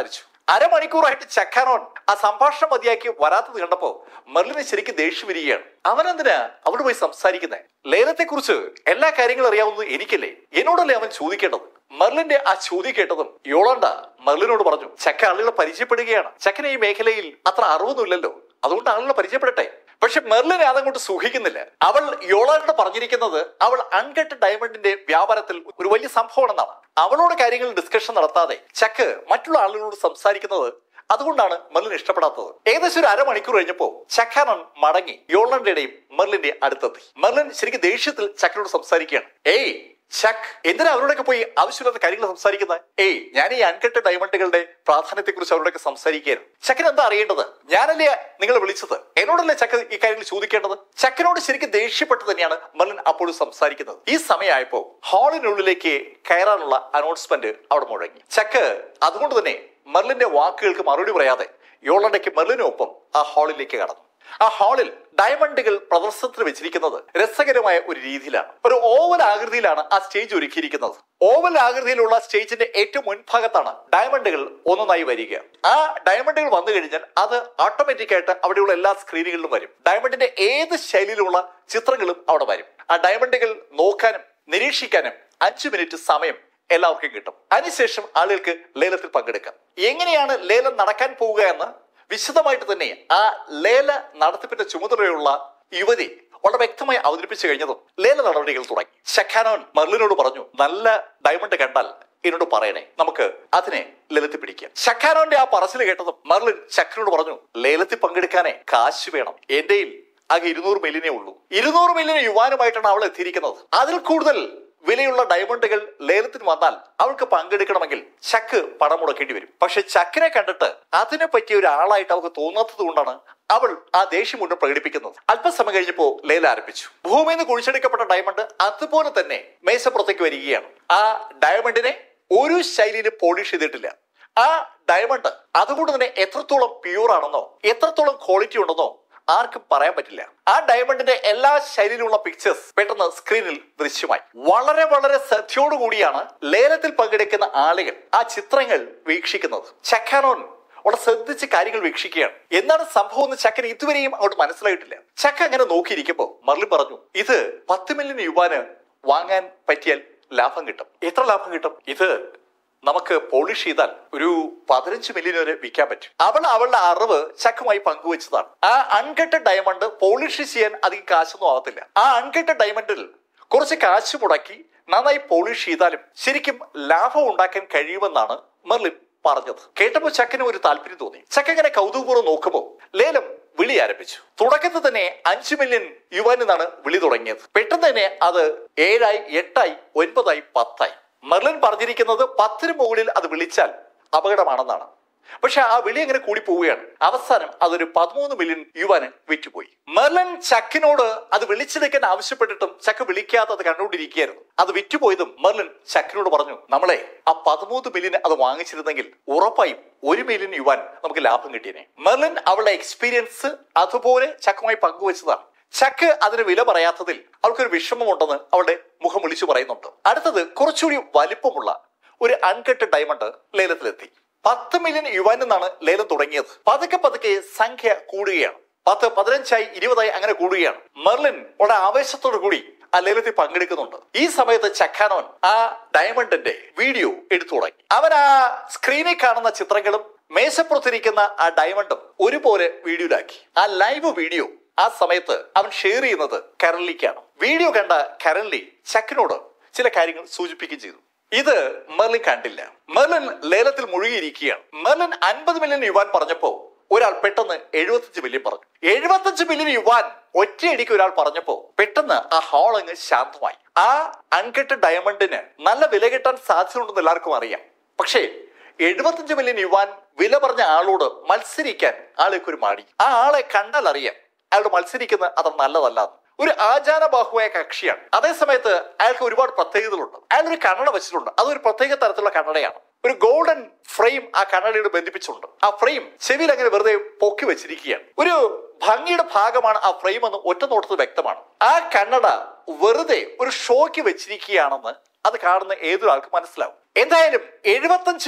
A: അരമണിക്കൂറായിട്ട് ചക്കാനോൻ ആ സംഭാഷണം മതിയാക്കി വരാത്തത് കണ്ടപ്പോ മെർലിന് ശരിക്കും ദേഷ്യം വരികയാണ് അവനെന്തിനാ അവിടെ പോയി സംസാരിക്കുന്നത് ലേലത്തെ കുറിച്ച് എല്ലാ കാര്യങ്ങളും അറിയാവുന്നത് എനിക്കല്ലേ എന്നോടല്ലേ അവൻ ചോദിക്കേണ്ടത് മെർലിന്റെ ആ ചോദ്യം കേട്ടതും യോളണ്ട മെർലിനോട് പറഞ്ഞു ചക്ക ആളുകളെ പരിചയപ്പെടുകയാണ് ചക്കന് ഈ മേഖലയിൽ അത്ര അറിവൊന്നുമില്ലല്ലോ അതുകൊണ്ട് ആളുകളെ പരിചയപ്പെടട്ടെ പക്ഷെ മെർലിനെ അതങ്ങോട്ട് സുഖിക്കുന്നില്ല അവൾ യോളാനോട് പറഞ്ഞിരിക്കുന്നത് അവൾ അൺകട്ട് ഡയമണ്ടിന്റെ വ്യാപാരത്തിൽ ഒരു വലിയ സംഭവമാണെന്നാണ് അവളോട് കാര്യങ്ങൾ ഡിസ്കഷൻ നടത്താതെ ചക്ക് മറ്റുള്ള ആളുകളോട് സംസാരിക്കുന്നത് അതുകൊണ്ടാണ് മെർലിൻ ഇഷ്ടപ്പെടാത്തത് ഏകദേശം ഒരു അരമണിക്കൂർ കഴിഞ്ഞപ്പോ ചക്കാനൻ മടങ്ങി യോളണ്ടയുടെയും മെർലിന്റെ അടുത്തെത്തി മെർലിൻ ശരിക്കും ദേഷ്യത്തിൽ ചക്കനോട് സംസാരിക്കുകയാണ് ഏയ് ചക്ക് എന്തിനാ അവരോടൊക്കെ പോയി ആവശ്യമില്ലാത്ത കാര്യങ്ങൾ സംസാരിക്കുന്നത് ഏയ് ഞാൻ ഈ അൺകട്ട് ഡയമണ്ടുകളുടെ പ്രാധാന്യത്തെ കുറിച്ച് അവരോടൊക്കെ സംസാരിക്കുകയായിരുന്നു ചക്കൻ എന്താ അറിയേണ്ടത് ഞാനല്ലേ നിങ്ങളെ വിളിച്ചത് എന്നോടല്ലേ ചക്ക ഈ കാര്യങ്ങൾ ചോദിക്കേണ്ടത് ചക്കനോട് ശരിക്കും ദേഷ്യപ്പെട്ട് തന്നെയാണ് മെർലിൻ അപ്പോഴും സംസാരിക്കുന്നത് ഈ സമയമായപ്പോ ഹാളിനുള്ളിലേക്ക് കയറാനുള്ള അനൗൺസ്മെന്റ് അവിടെ മുഴങ്ങി ചക്ക് അതുകൊണ്ട് തന്നെ മെർലിന്റെ വാക്കുകൾക്ക് മറുപടി പറയാതെ യോളണ്ടയ്ക്ക് മെർലിനൊപ്പം ആ ഹാളിലേക്ക് കടന്നു ആ ഹാളിൽ ഡയമണ്ടുകൾ പ്രദർശനത്തിന് വെച്ചിരിക്കുന്നത് രസകരമായ ഒരു രീതിയിലാണ് ഒരു ഓവൽ ആകൃതിയിലാണ് ആ സ്റ്റേജ് ഒരുക്കിയിരിക്കുന്നത് ഓവൽ ആകൃതിയിലുള്ള സ്റ്റേജിന്റെ ഏറ്റവും മുൻഭാഗത്താണ് ഡയമണ്ടുകൾ ഒന്നൊന്നായി വരിക ആ ഡയമണ്ടുകൾ വന്നു കഴിഞ്ഞാൽ അത് ഓട്ടോമാറ്റിക് ആയിട്ട് അവിടെയുള്ള എല്ലാ സ്ക്രീനുകളിലും വരും ഡയമണ്ടിന്റെ ഏത് ശൈലിയിലുള്ള ചിത്രങ്ങളും അവിടെ വരും ആ ഡയമണ്ടുകൾ നോക്കാനും നിരീക്ഷിക്കാനും അഞ്ചു മിനിറ്റ് സമയം എല്ലാവർക്കും കിട്ടും അതിനുശേഷം ആളുകൾക്ക് ലേലത്തിൽ പങ്കെടുക്കാം എങ്ങനെയാണ് ലേലം നടക്കാൻ പോവുക എന്ന് വിശദമായിട്ട് തന്നെ ആ ലേല നടത്തിപ്പിന്റെ ചുമതലയുള്ള യുവതി വളരെ വ്യക്തമായി അവതരിപ്പിച്ചു കഴിഞ്ഞതും ലേല നടപടികൾ തുടങ്ങി ഷഖാനോൻ മെർലിനോട് പറഞ്ഞു നല്ല ഡയമണ്ട് കണ്ടാൽ എന്നോട് പറയണേ നമുക്ക് അതിനെ ലേലത്തിൽ പിടിക്കാം ഷഖാനോന്റെ ആ പറച്ചിൽ കേട്ടതും മെർലിൻ ഷഖനോട് പറഞ്ഞു ലേലത്തിൽ പങ്കെടുക്കാനേ കാശ് വേണം എന്റെയിൽ ആകെ ഇരുന്നൂറ് മില്യനേ ഉള്ളൂ ഇരുന്നൂറ് മില്യൺ യുവാനുമായിട്ടാണ് അവൾ എത്തിയിരിക്കുന്നത് അതിൽ കൂടുതൽ വിലയുള്ള ഡയമണ്ടുകൾ ലേലത്തിന് വന്നാൽ അവൾക്ക് പങ്കെടുക്കണമെങ്കിൽ ചക്ക് പണം മുടക്കേണ്ടി വരും പക്ഷെ ചക്കിനെ കണ്ടിട്ട് അതിനെ പറ്റിയ ഒരാളായിട്ട് അവൾക്ക് തോന്നാത്തത് കൊണ്ടാണ് അവൾ ആ ദേഷ്യം മുഴുവൻ പ്രകടിപ്പിക്കുന്നത് അല്പസമയം കഴിഞ്ഞപ്പോ ലേലം ആരംഭിച്ചു ഭൂമിയിൽ നിന്ന് കുഴിച്ചെടുക്കപ്പെട്ട ഡയമണ്ട് അതുപോലെ തന്നെ മേശപ്പുറത്തേക്ക് വരികയാണ് ആ ഡയമണ്ടിനെ ഒരു ശൈലിയിലും പോളിഷ് ചെയ്തിട്ടില്ല ആ ഡയമണ്ട് അതുകൊണ്ട് തന്നെ എത്രത്തോളം പ്യൂർ ആണെന്നോ എത്രത്തോളം ക്വാളിറ്റി ഉണ്ടെന്നോ ആർക്കും പറയാൻ പറ്റില്ല ആ ഡയമണ്ടിന്റെ എല്ലാ ശൈലിയിലുള്ള പിക്ചേഴ്സ് പെട്ടെന്ന് സ്ക്രീനിൽ ദൃശ്യമായി വളരെ വളരെ ശ്രദ്ധയോടുകൂടിയാണ് ലേലത്തിൽ പങ്കെടുക്കുന്ന ആളുകൾ ആ ചിത്രങ്ങൾ വീക്ഷിക്കുന്നത് ചക്കാനോൻ അവിടെ ശ്രദ്ധിച്ച് കാര്യങ്ങൾ വീക്ഷിക്കുകയാണ് എന്താണ് സംഭവം എന്ന് ചക്കന് ഇതുവരെയും അവിടെ മനസ്സിലായിട്ടില്ല ചക്ക അങ്ങനെ നോക്കിയിരിക്കുമ്പോ മർലി പറഞ്ഞു ഇത് പത്ത് മില്യൺ യുവാന് വാങ്ങാൻ പറ്റിയാൽ ലാഭം കിട്ടും എത്ര ലാഭം കിട്ടും ഇത് നമുക്ക് പോളിഷ് ചെയ്താൽ ഒരു പതിനഞ്ച് മില്യൺ വരെ വിൽക്കാൻ പറ്റും അവൾ അവളുടെ അറിവ് ചക്കുമായി പങ്കുവച്ചതാണ് ആ അൺകട്ട് ഡയമണ്ട് പോളിഷ് ചെയ്യാൻ അധികം കാശൊന്നും ആവത്തില്ല ആ അൺകട്ട് ഡയമണ്ടിൽ കുറച്ച് കാശ് മുടക്കി നന്നായി പോളിഷ് ചെയ്താലും ശരിക്കും ലാഭം ഉണ്ടാക്കാൻ കഴിയുമെന്നാണ് മെർലിൻ പറഞ്ഞത് കേട്ടപ്പോൾ ചക്കന് ഒരു താല്പര്യം തോന്നി ചക്ക ഇങ്ങനെ കൗതുകപൂർവ്വം നോക്കുമ്പോൾ ലേലം വിളി ആരംഭിച്ചു തുടക്കത്തിൽ തന്നെ അഞ്ചു മില്യൺ യുവാൻ എന്നാണ് വിളി തുടങ്ങിയത് പെട്ടെന്ന് തന്നെ അത് ഏഴായി എട്ടായി ഒൻപതായി പത്തായി മെർലിൻ പറഞ്ഞിരിക്കുന്നത് പത്തിന് മുകളിൽ അത് വിളിച്ചാൽ അപകടമാണെന്നാണ് പക്ഷെ ആ വിളി അങ്ങനെ കൂടി പോവുകയാണ് അവസാനം അതൊരു പതിമൂന്ന് മില്യൺ യുവാന് വിറ്റുപോയി മെർലൻ ചക്കിനോട് അത് വിളിച്ചെടുക്കാൻ ആവശ്യപ്പെട്ടിട്ടും ചക്ക് വിളിക്കാതെ അത് കണ്ടുകൊണ്ടിരിക്കുകയായിരുന്നു അത് വിറ്റുപോയതും മെർലിൻ ചക്കിനോട് പറഞ്ഞു നമ്മളെ ആ പതിമൂന്ന് മില്യൺ അത് വാങ്ങിച്ചിരുന്നെങ്കിൽ ഉറപ്പായും ഒരു മില്യൺ യുവാൻ നമുക്ക് ലാഭം കിട്ടിയേനെ മെർലിൻ അവളുടെ എക്സ്പീരിയൻസ് അതുപോലെ ചക്കുമായി പങ്കുവച്ചതാണ് ചക്ക് അതിന് വില പറയാത്തതിൽ അവൾക്കൊരു വിഷമമുണ്ടെന്ന് അവളുടെ മുഖം വിളിച്ചു പറയുന്നുണ്ട് അടുത്തത് കുറച്ചുകൂടി വലിപ്പമുള്ള ഒരു അൺകട്ട് ഡയമണ്ട് ലേലത്തിലെത്തി പത്ത് മില്യൺ യുവാൻ എന്നാണ് ലേലം തുടങ്ങിയത് പതുക്കെ പതുക്കെ സംഖ്യ കൂടുകയാണ് പത്ത് പതിനഞ്ചായി ഇരുപതായി അങ്ങനെ കൂടുകയാണ് മെർലിൻ വളരെ ആവേശത്തോടു കൂടി ആ ലേലത്തിൽ പങ്കെടുക്കുന്നുണ്ട് ഈ സമയത്ത് ചക്കാനോൻ ആ ഡയമണ്ടിന്റെ വീഡിയോ എടുത്തു തുടങ്ങി അവൻ ആ സ്ക്രീനിൽ കാണുന്ന ചിത്രങ്ങളും മേശപ്പുറത്തിരിക്കുന്ന ആ ഡയമണ്ടും ഒരുപോലെ വീഡിയോയിലാക്കി ആ ലൈവ് വീഡിയോ ആ സമയത്ത് അവൻ ഷെയർ ചെയ്യുന്നത് കരളിലേക്കാണ് വീഡിയോ കണ്ട കരളി ചക്കിനോട് ചില കാര്യങ്ങൾ സൂചിപ്പിക്കുകയും ചെയ്തു ഇത് മെർലിൻ കണ്ടില്ല മെർലിൻ ലേലത്തിൽ മുഴുകിയിരിക്കുകയാണ് മെർലിൻ അൻപത് മില്യൺ യുവാൻ പറഞ്ഞപ്പോ ഒരാൾ പെട്ടെന്ന് എഴുപത്തഞ്ച് മില്യൺ പറഞ്ഞു എഴുപത്തഞ്ച് മില്യൺ യുവാൻ ഒറ്റയടിക്ക് ഒരാൾ പറഞ്ഞപ്പോ പെട്ടെന്ന് ആ ഹാൾ അങ്ങ് ശാന്തമായി ആ അൺകട്ട് ഡയമണ്ടിന് നല്ല വില കിട്ടാൻ സാധ്യതയുണ്ടെന്ന് എല്ലാവർക്കും അറിയാം പക്ഷേ എഴുപത്തഞ്ച് മില്യൺ യുവാൻ വില പറഞ്ഞ ആളോട് മത്സരിക്കാൻ ആൾക്ക് ഒരു മാടി ആ ആളെ കണ്ടാൽ അറിയാം അയാളോട് മത്സരിക്കുന്നത് അത്ര നല്ലതല്ല ഒരു ആചാരബാഹുവായ കക്ഷിയാണ് അതേസമയത്ത് അയാൾക്ക് ഒരുപാട് പ്രത്യേകതകളുണ്ട് അയാൾ ഒരു കണ്ണട വെച്ചിട്ടുണ്ട് അതൊരു പ്രത്യേക തരത്തിലുള്ള കണ്ണടയാണ് ഒരു ഗോൾഡൻ ഫ്രെയിം ആ കണ്ണടയോട് ബന്ധിപ്പിച്ചിട്ടുണ്ട് ആ ഫ്രെയിം ചെവിയിൽ അങ്ങനെ വെറുതെ പൊക്കി വെച്ചിരിക്കുകയാണ് ഒരു ഭംഗിയുടെ ഭാഗമാണ് ആ ഫ്രെയിം എന്ന് ഒറ്റ നോട്ടത്തിൽ വ്യക്തമാണ് ആ കണ്ണട വെറുതെ ഒരു ഷോയ്ക്ക് വെച്ചിരിക്കുകയാണെന്ന് അത് കാണുന്ന ഏതൊരാൾക്ക് മനസ്സിലാവും എന്തായാലും എഴുപത്തഞ്ച്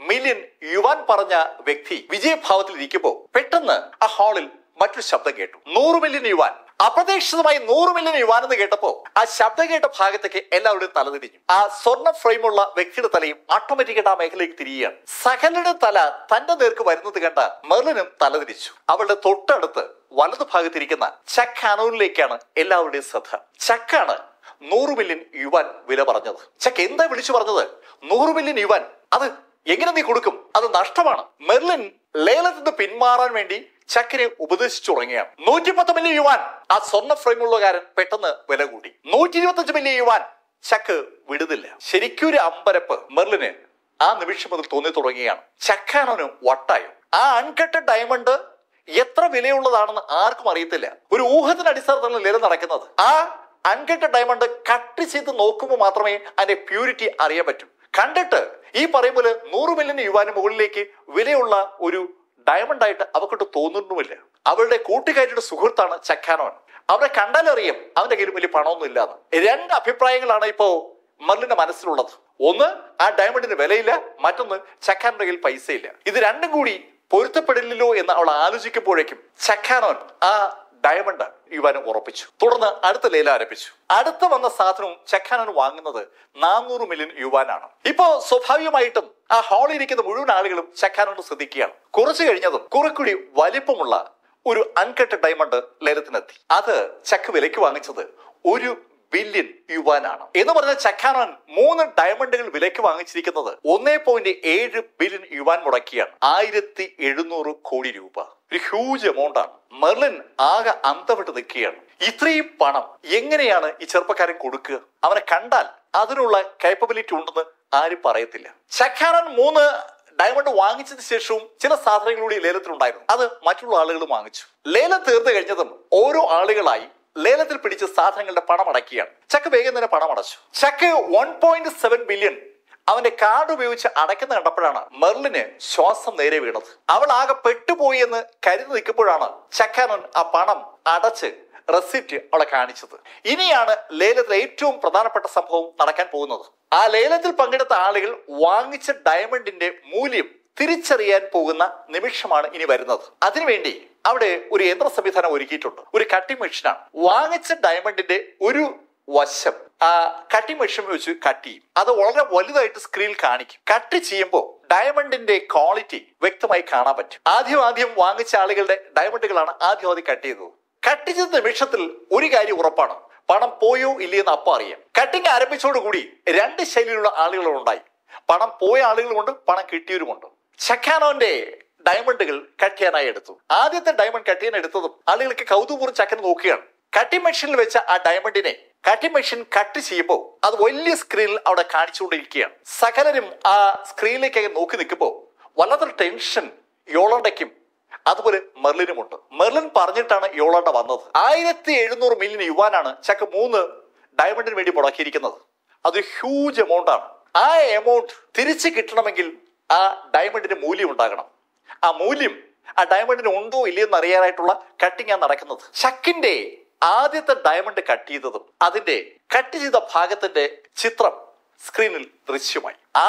A: മില്യൺ യുവാൻ പറഞ്ഞ വ്യക്തി വിജയഭാവത്തിൽ ഇരിക്കുമ്പോൾ പെട്ടെന്ന് ആ ഹാളിൽ മറ്റൊരു ശബ്ദം കേട്ടു നൂറ് മില്യൺ യുവാൻ അപ്രതീക്ഷിതമായി നൂറ് മില്യൺ യുവാൻ എന്ന് കേട്ടപ്പോ ആ ശബ്ദം കേട്ട ഭാഗത്തേക്ക് എല്ലാവരുടെയും തല തിരിഞ്ഞു ആ സ്വർണ്ണ ഫ്രെയിമുള്ള വ്യക്തിയുടെ തലയും ഓട്ടോമാറ്റിക്കായിട്ട് ആ മേഖലയിലേക്ക് തിരിയുകയാണ് സകലയുടെ തല തന്റെ നേർക്ക് വരുന്നത് കണ്ട മെർലിനും തല തിരിച്ചു അവളുടെ തൊട്ടടുത്ത് വലതു ഭാഗത്തിരിക്കുന്ന ചക്ക് അനൂരിലേക്കാണ് എല്ലാവരുടെയും ശ്രദ്ധ ചക്കാണ് നൂറ് മില്യൺ യുവാൻ വില പറഞ്ഞത് ചക്ക് എന്താ വിളിച്ചു പറഞ്ഞത് നൂറ് മില്യൺ യുവാൻ അത് എങ്ങനെ നീ കൊടുക്കും അത് നഷ്ടമാണ് മെർലിൻ ലേലത്തിൽ നിന്ന് പിന്മാറാൻ വേണ്ടി ചക്കിനെ ഉപദേശിച്ചു തുടങ്ങിയാണ് നൂറ്റി പത്ത് മില്യൺ യുവാൻ ആ സ്വർണ്ണ ഫ്രെയിമുള്ളകാരൻ പെട്ടെന്ന് വില കൂട്ടി നൂറ്റി ഇരുപത്തഞ്ച് മില്യൺ യുവാൻ ചക്ക് വിടുന്നില്ല ശരിക്കും ഒരു അമ്പരപ്പ് മെർലിന് ആ നിമിഷം മുതൽ തോന്നി തുടങ്ങിയാണ് ചക്കാനോന് വട്ടായോ ആ അൺകട്ട് ഡയമണ്ട് എത്ര വിലയുള്ളതാണെന്ന് ആർക്കും അറിയത്തില്ല ഒരു ഊഹത്തിന്റെ അടിസ്ഥാനത്തിലാണ് ലേലം നടക്കുന്നത് ആ അൺകട്ട് ഡയമണ്ട് കട്ട് ചെയ്ത് നോക്കുമ്പോൾ മാത്രമേ അതിന്റെ പ്യൂരിറ്റി അറിയാൻ പറ്റൂ കണ്ടിട്ട് ഈ പറയും പോലെ നൂറ് മില്യൺ യുവാന് മുകളിലേക്ക് വിലയുള്ള ഒരു ഡയമണ്ട് ആയിട്ട് അവർക്ക് തോന്നുന്നുമില്ല അവളുടെ കൂട്ടുകാരിയുടെ സുഹൃത്താണ് ചക്കാനോൻ അവരെ കണ്ടാലറിയാം അവന്റെ കയ്യിൽ വലിയ പണമൊന്നും ഇല്ലാന്ന് രണ്ട് അഭിപ്രായങ്ങളാണ് ഇപ്പോ മെർലിന്റെ മനസ്സിലുള്ളത് ഒന്ന് ആ ഡയമണ്ടിന് വിലയില്ല മറ്റൊന്ന് ചക്കാനോന്റെ കയ്യിൽ പൈസയില്ല ഇത് രണ്ടും കൂടി പൊരുത്തപ്പെടില്ലല്ലോ എന്ന് അവൾ ആലോചിക്കുമ്പോഴേക്കും ചക്കാനോൻ ആ ഡയമണ്ട് യുവാന് ഉറപ്പിച്ചു തുടർന്ന് അടുത്ത ലേല ആരംഭിച്ചു അടുത്ത വന്ന സാധനവും ചക്കാനോൻ വാങ്ങുന്നത് നാനൂറ് മില്യൺ യുവാനാണ് ഇപ്പോ സ്വാഭാവികമായിട്ടും ആ ഹാളിൽ ഇരിക്കുന്ന മുഴുവൻ ആളുകളും ചക്കാനോട് ശ്രദ്ധിക്കുകയാണ് കുറച്ചു കഴിഞ്ഞതും കുറെക്കൂടി വലിപ്പമുള്ള ഒരു അൺകട്ട് ഡയമണ്ട് ലേലത്തിനെത്തി അത് ചക്ക് വിലയ്ക്ക് വാങ്ങിച്ചത് ഒരു ബില്യൺ യുവാനാണ് എന്ന് പറഞ്ഞ ചക്കാനോൻ മൂന്ന് ഡയമണ്ടുകൾ വിലയ്ക്ക് വാങ്ങിച്ചിരിക്കുന്നത് ഒന്നേ പോയിന്റ് ഏഴ് ബില്യൺ യുവാൻ മുടക്കിയാണ് ആയിരത്തി എഴുന്നൂറ് കോടി രൂപ ഒരു ഹ്യൂജ് എമൗണ്ട് ആണ് മെർലിൻ ആകെ അന്തവിട്ട് നിൽക്കുകയാണ് ഇത്രയും പണം എങ്ങനെയാണ് ഈ ചെറുപ്പക്കാരൻ കൊടുക്കുക അവനെ കണ്ടാൽ അതിനുള്ള കേപ്പബിലിറ്റി ഉണ്ടെന്ന് ആരും പറയത്തില്ല ചക്കാനൻ മൂന്ന് ഡയമണ്ട് വാങ്ങിച്ചതിന് ശേഷവും ചില സാധനങ്ങൾ കൂടി ലേലത്തിലുണ്ടായിരുന്നു അത് മറ്റുള്ള ആളുകൾ വാങ്ങിച്ചു ലേലം തീർന്നു കഴിഞ്ഞതും ഓരോ ആളുകളായി ലേലത്തിൽ പിടിച്ച സാധനങ്ങളുടെ പണം അടക്കിയാണ് ചക്ക് വേഗം തന്നെ പണം അടച്ചു Chuck one point seven billion അവന്റെ കാർഡ് ഉപയോഗിച്ച് അടയ്ക്കുന്ന കണ്ടപ്പോഴാണ് മെർലിന് ശ്വാസം നേരെ വീണത് അവൾ ആകെ പെട്ടുപോയി എന്ന് കരുതി നിൽക്കുമ്പോഴാണ് ചക്കാനൻ ആ പണം അടച്ച് റെസിപ്റ്റ് അവളെ കാണിച്ചത് ഇനിയാണ് ലേലത്തിലെ ഏറ്റവും പ്രധാനപ്പെട്ട സംഭവം നടക്കാൻ പോകുന്നത് ആ ലേലത്തിൽ പങ്കെടുത്ത ആളുകൾ വാങ്ങിച്ച ഡയമണ്ടിന്റെ മൂല്യം തിരിച്ചറിയാൻ പോകുന്ന നിമിഷമാണ് ഇനി വരുന്നത് അതിനുവേണ്ടി അവിടെ ഒരു യന്ത്ര സംവിധാനം ഒരുക്കിയിട്ടുണ്ട് ഒരു കട്ടിംഗ് മെഷീനാണ് വാങ്ങിച്ച ഡയമണ്ടിന്റെ ഒരു വശം ആ കട്ടിംഗ് മെഷീൻ വെച്ച് കട്ട് ചെയ്യും അത് വളരെ വലുതായിട്ട് സ്ക്രീനിൽ കാണിക്കും കട്ട് ചെയ്യുമ്പോൾ ഡയമണ്ടിന്റെ ക്വാളിറ്റി വ്യക്തമായി കാണാൻ പറ്റും ആദ്യം ആദ്യം വാങ്ങിച്ച ആളുകളുടെ ഡയമണ്ടുകളാണ് ആദ്യം ആദ്യം കട്ട് ചെയ്തത് കട്ട് ചെയ്ത നിമിഷത്തിൽ ഒരു കാര്യം ഉറപ്പാണ് പണം പോയോ ഇല്ലയെന്ന് അപ്പം അറിയാം കട്ടിങ് ആരംഭിച്ചോടുകൂടി രണ്ട് ശൈലിയിലുള്ള ആളുകൾ ഉണ്ടായി പണം പോയ ആളുകളുമുണ്ട് പണം കിട്ടിയവരുമുണ്ട് ചക്കാനോന്റെ ഡയമണ്ടുകൾ കട്ട് ചെയ്യാനായി എടുത്തു ആദ്യത്തെ ഡയമണ്ട് കട്ട് ചെയ്യാൻ എടുത്തതും ആളുകൾക്ക് കൗതുകപൂർവ്വം ചക്കൻ നോക്കുകയാണ് കട്ടിംഗ് മെഷീനിൽ വെച്ച ആ ഡയമണ്ടിനെ കട്ടിംഗ് മെഷീൻ കട്ട് ചെയ്യുമ്പോൾ അത് വലിയ സ്ക്രീനിൽ അവിടെ കാണിച്ചുകൊണ്ടിരിക്കുകയാണ് സകലരും ആ സ്ക്രീനിലേക്ക് നോക്കി നിൽക്കുമ്പോൾ വല്ലാത്തൊരു ടെൻഷൻ യോളണ്ടയ്ക്കും അതുപോലെ മെർലിനുമുണ്ട് മെർലിൻ പറഞ്ഞിട്ടാണ് യോളണ്ട വന്നത് ആയിരത്തി എഴുന്നൂറ് മില്യൺ യുവാനാണ് ചക്ക മൂന്ന് ഡയമണ്ടിന് വേണ്ടി മുടക്കിയിരിക്കുന്നത് അത് ഹ്യൂജ് എമൗണ്ട് ആണ് ആ എമൗണ്ട് തിരിച്ചു കിട്ടണമെങ്കിൽ ആ ഡയമണ്ടിന് മൂല്യം ഉണ്ടാകണം ആ മൂല്യം ആ ഡയമണ്ടിന് ഉണ്ടോ ഇല്ലയെന്ന് അറിയാനായിട്ടുള്ള കട്ടിങ് ആണ് നടക്കുന്നത് ചക്കിന്റെ ആദ്യത്തെ ഡയമണ്ട് കട്ട് ചെയ്തതും അതിന്റെ കട്ട് ചെയ്ത ഭാഗത്തിന്റെ ചിത്രം സ്ക്രീനിൽ ദൃശ്യമായി ആ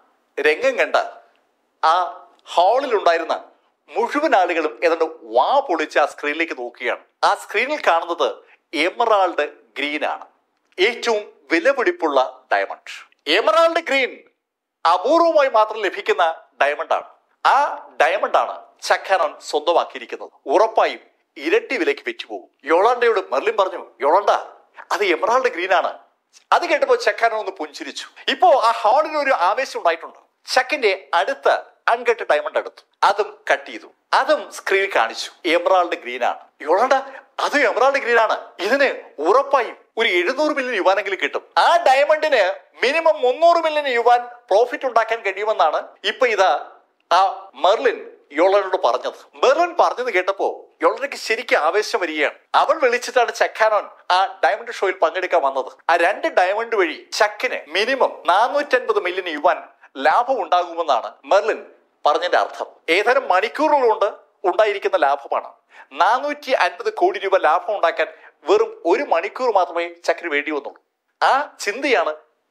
A: രംഗം കണ്ട ആ ഹാളിൽ ഉണ്ടായിരുന്ന മുഴുവൻ ആളുകളും ഏതാണ്ട് വാ പൊളിച്ച് ആ സ്ക്രീനിലേക്ക് നോക്കുകയാണ് ആ സ്ക്രീനിൽ കാണുന്നത് എമറാൾഡ് ഗ്രീൻ ആണ് ഏറ്റവും വിലപിടിപ്പുള്ള ഡയമണ്ട് എമറാൾഡ് ഗ്രീൻ അപൂർവമായി മാത്രം ലഭിക്കുന്ന ഡയമണ്ട് ആണ് ആ ഡയമണ്ട് ആണ് ചക്കാനോൻ സ്വന്തമാക്കിയിരിക്കുന്നത് ഉറപ്പായും ഇരട്ടി വിലയ്ക്ക് വിറ്റുപോകും യോളാണ്ടയോട് മെർലിൻ പറഞ്ഞു യോളാണ്ട അത് എമറാൾഡ് ഗ്രീൻ ആണ് അത് കേട്ടപ്പോ ചക്കാനോ ഒന്ന് പുഞ്ചിരിച്ചു ഇപ്പോ ആ ഹാളിന് ഒരു ആവേശം ഉണ്ടായിട്ടുണ്ട് ചക്കിന്റെ അടുത്ത അൺകട്ട് ഡയമണ്ട് എടുത്തു അതും കട്ട് ചെയ്തു അതും സ്ക്രീനിൽ കാണിച്ചു എമറാൾഡ് ഗ്രീൻ ആണ് യോളാണ്ട അത് എമറാൾഡ് ഗ്രീൻ ആണ് ഇതിന് ഉറപ്പായും ഒരു എഴുന്നൂറ് മില്യൺ യുവാനെങ്കിലും കിട്ടും ആ ഡയമണ്ടിന് മിനിമം മുന്നൂറ് മില്യൺ യുവാൻ പ്രോഫിറ്റ് ഉണ്ടാക്കാൻ കഴിയുമെന്നാണ് ഇപ്പൊ ഇതാ ആ മെർലിൻ യോളനോട് പറഞ്ഞത് മെർലിൻ പറഞ്ഞത് കേട്ടപ്പോ യോളനയ്ക്ക് ശരിക്കും ആവേശം വരികയാണ് അവൾ വിളിച്ചിട്ടാണ് ചക്കാനോൻ ആ ഡയമണ്ട് ഷോയിൽ പങ്കെടുക്കാൻ വന്നത് ആ രണ്ട് ഡയമണ്ട് വഴി ചക്കിന് മിനിമം നാനൂറ്റൻപത് മില്യൺ യുവാൻ ലാഭം ഉണ്ടാകുമെന്നാണ് മെർലിൻ പറഞ്ഞതിന്റെ അർത്ഥം ഏതാനും മണിക്കൂറുകൾ കൊണ്ട് ഉണ്ടായിരിക്കുന്ന ലാഭമാണ് നാനൂറ്റി അൻപത് കോടി രൂപ ലാഭം ഉണ്ടാക്കാൻ വെറും ഒരു മണിക്കൂർ മാത്രമേ ചക്കിന് വേണ്ടി വന്നുള്ളൂ ആ ചിന്തയാണ്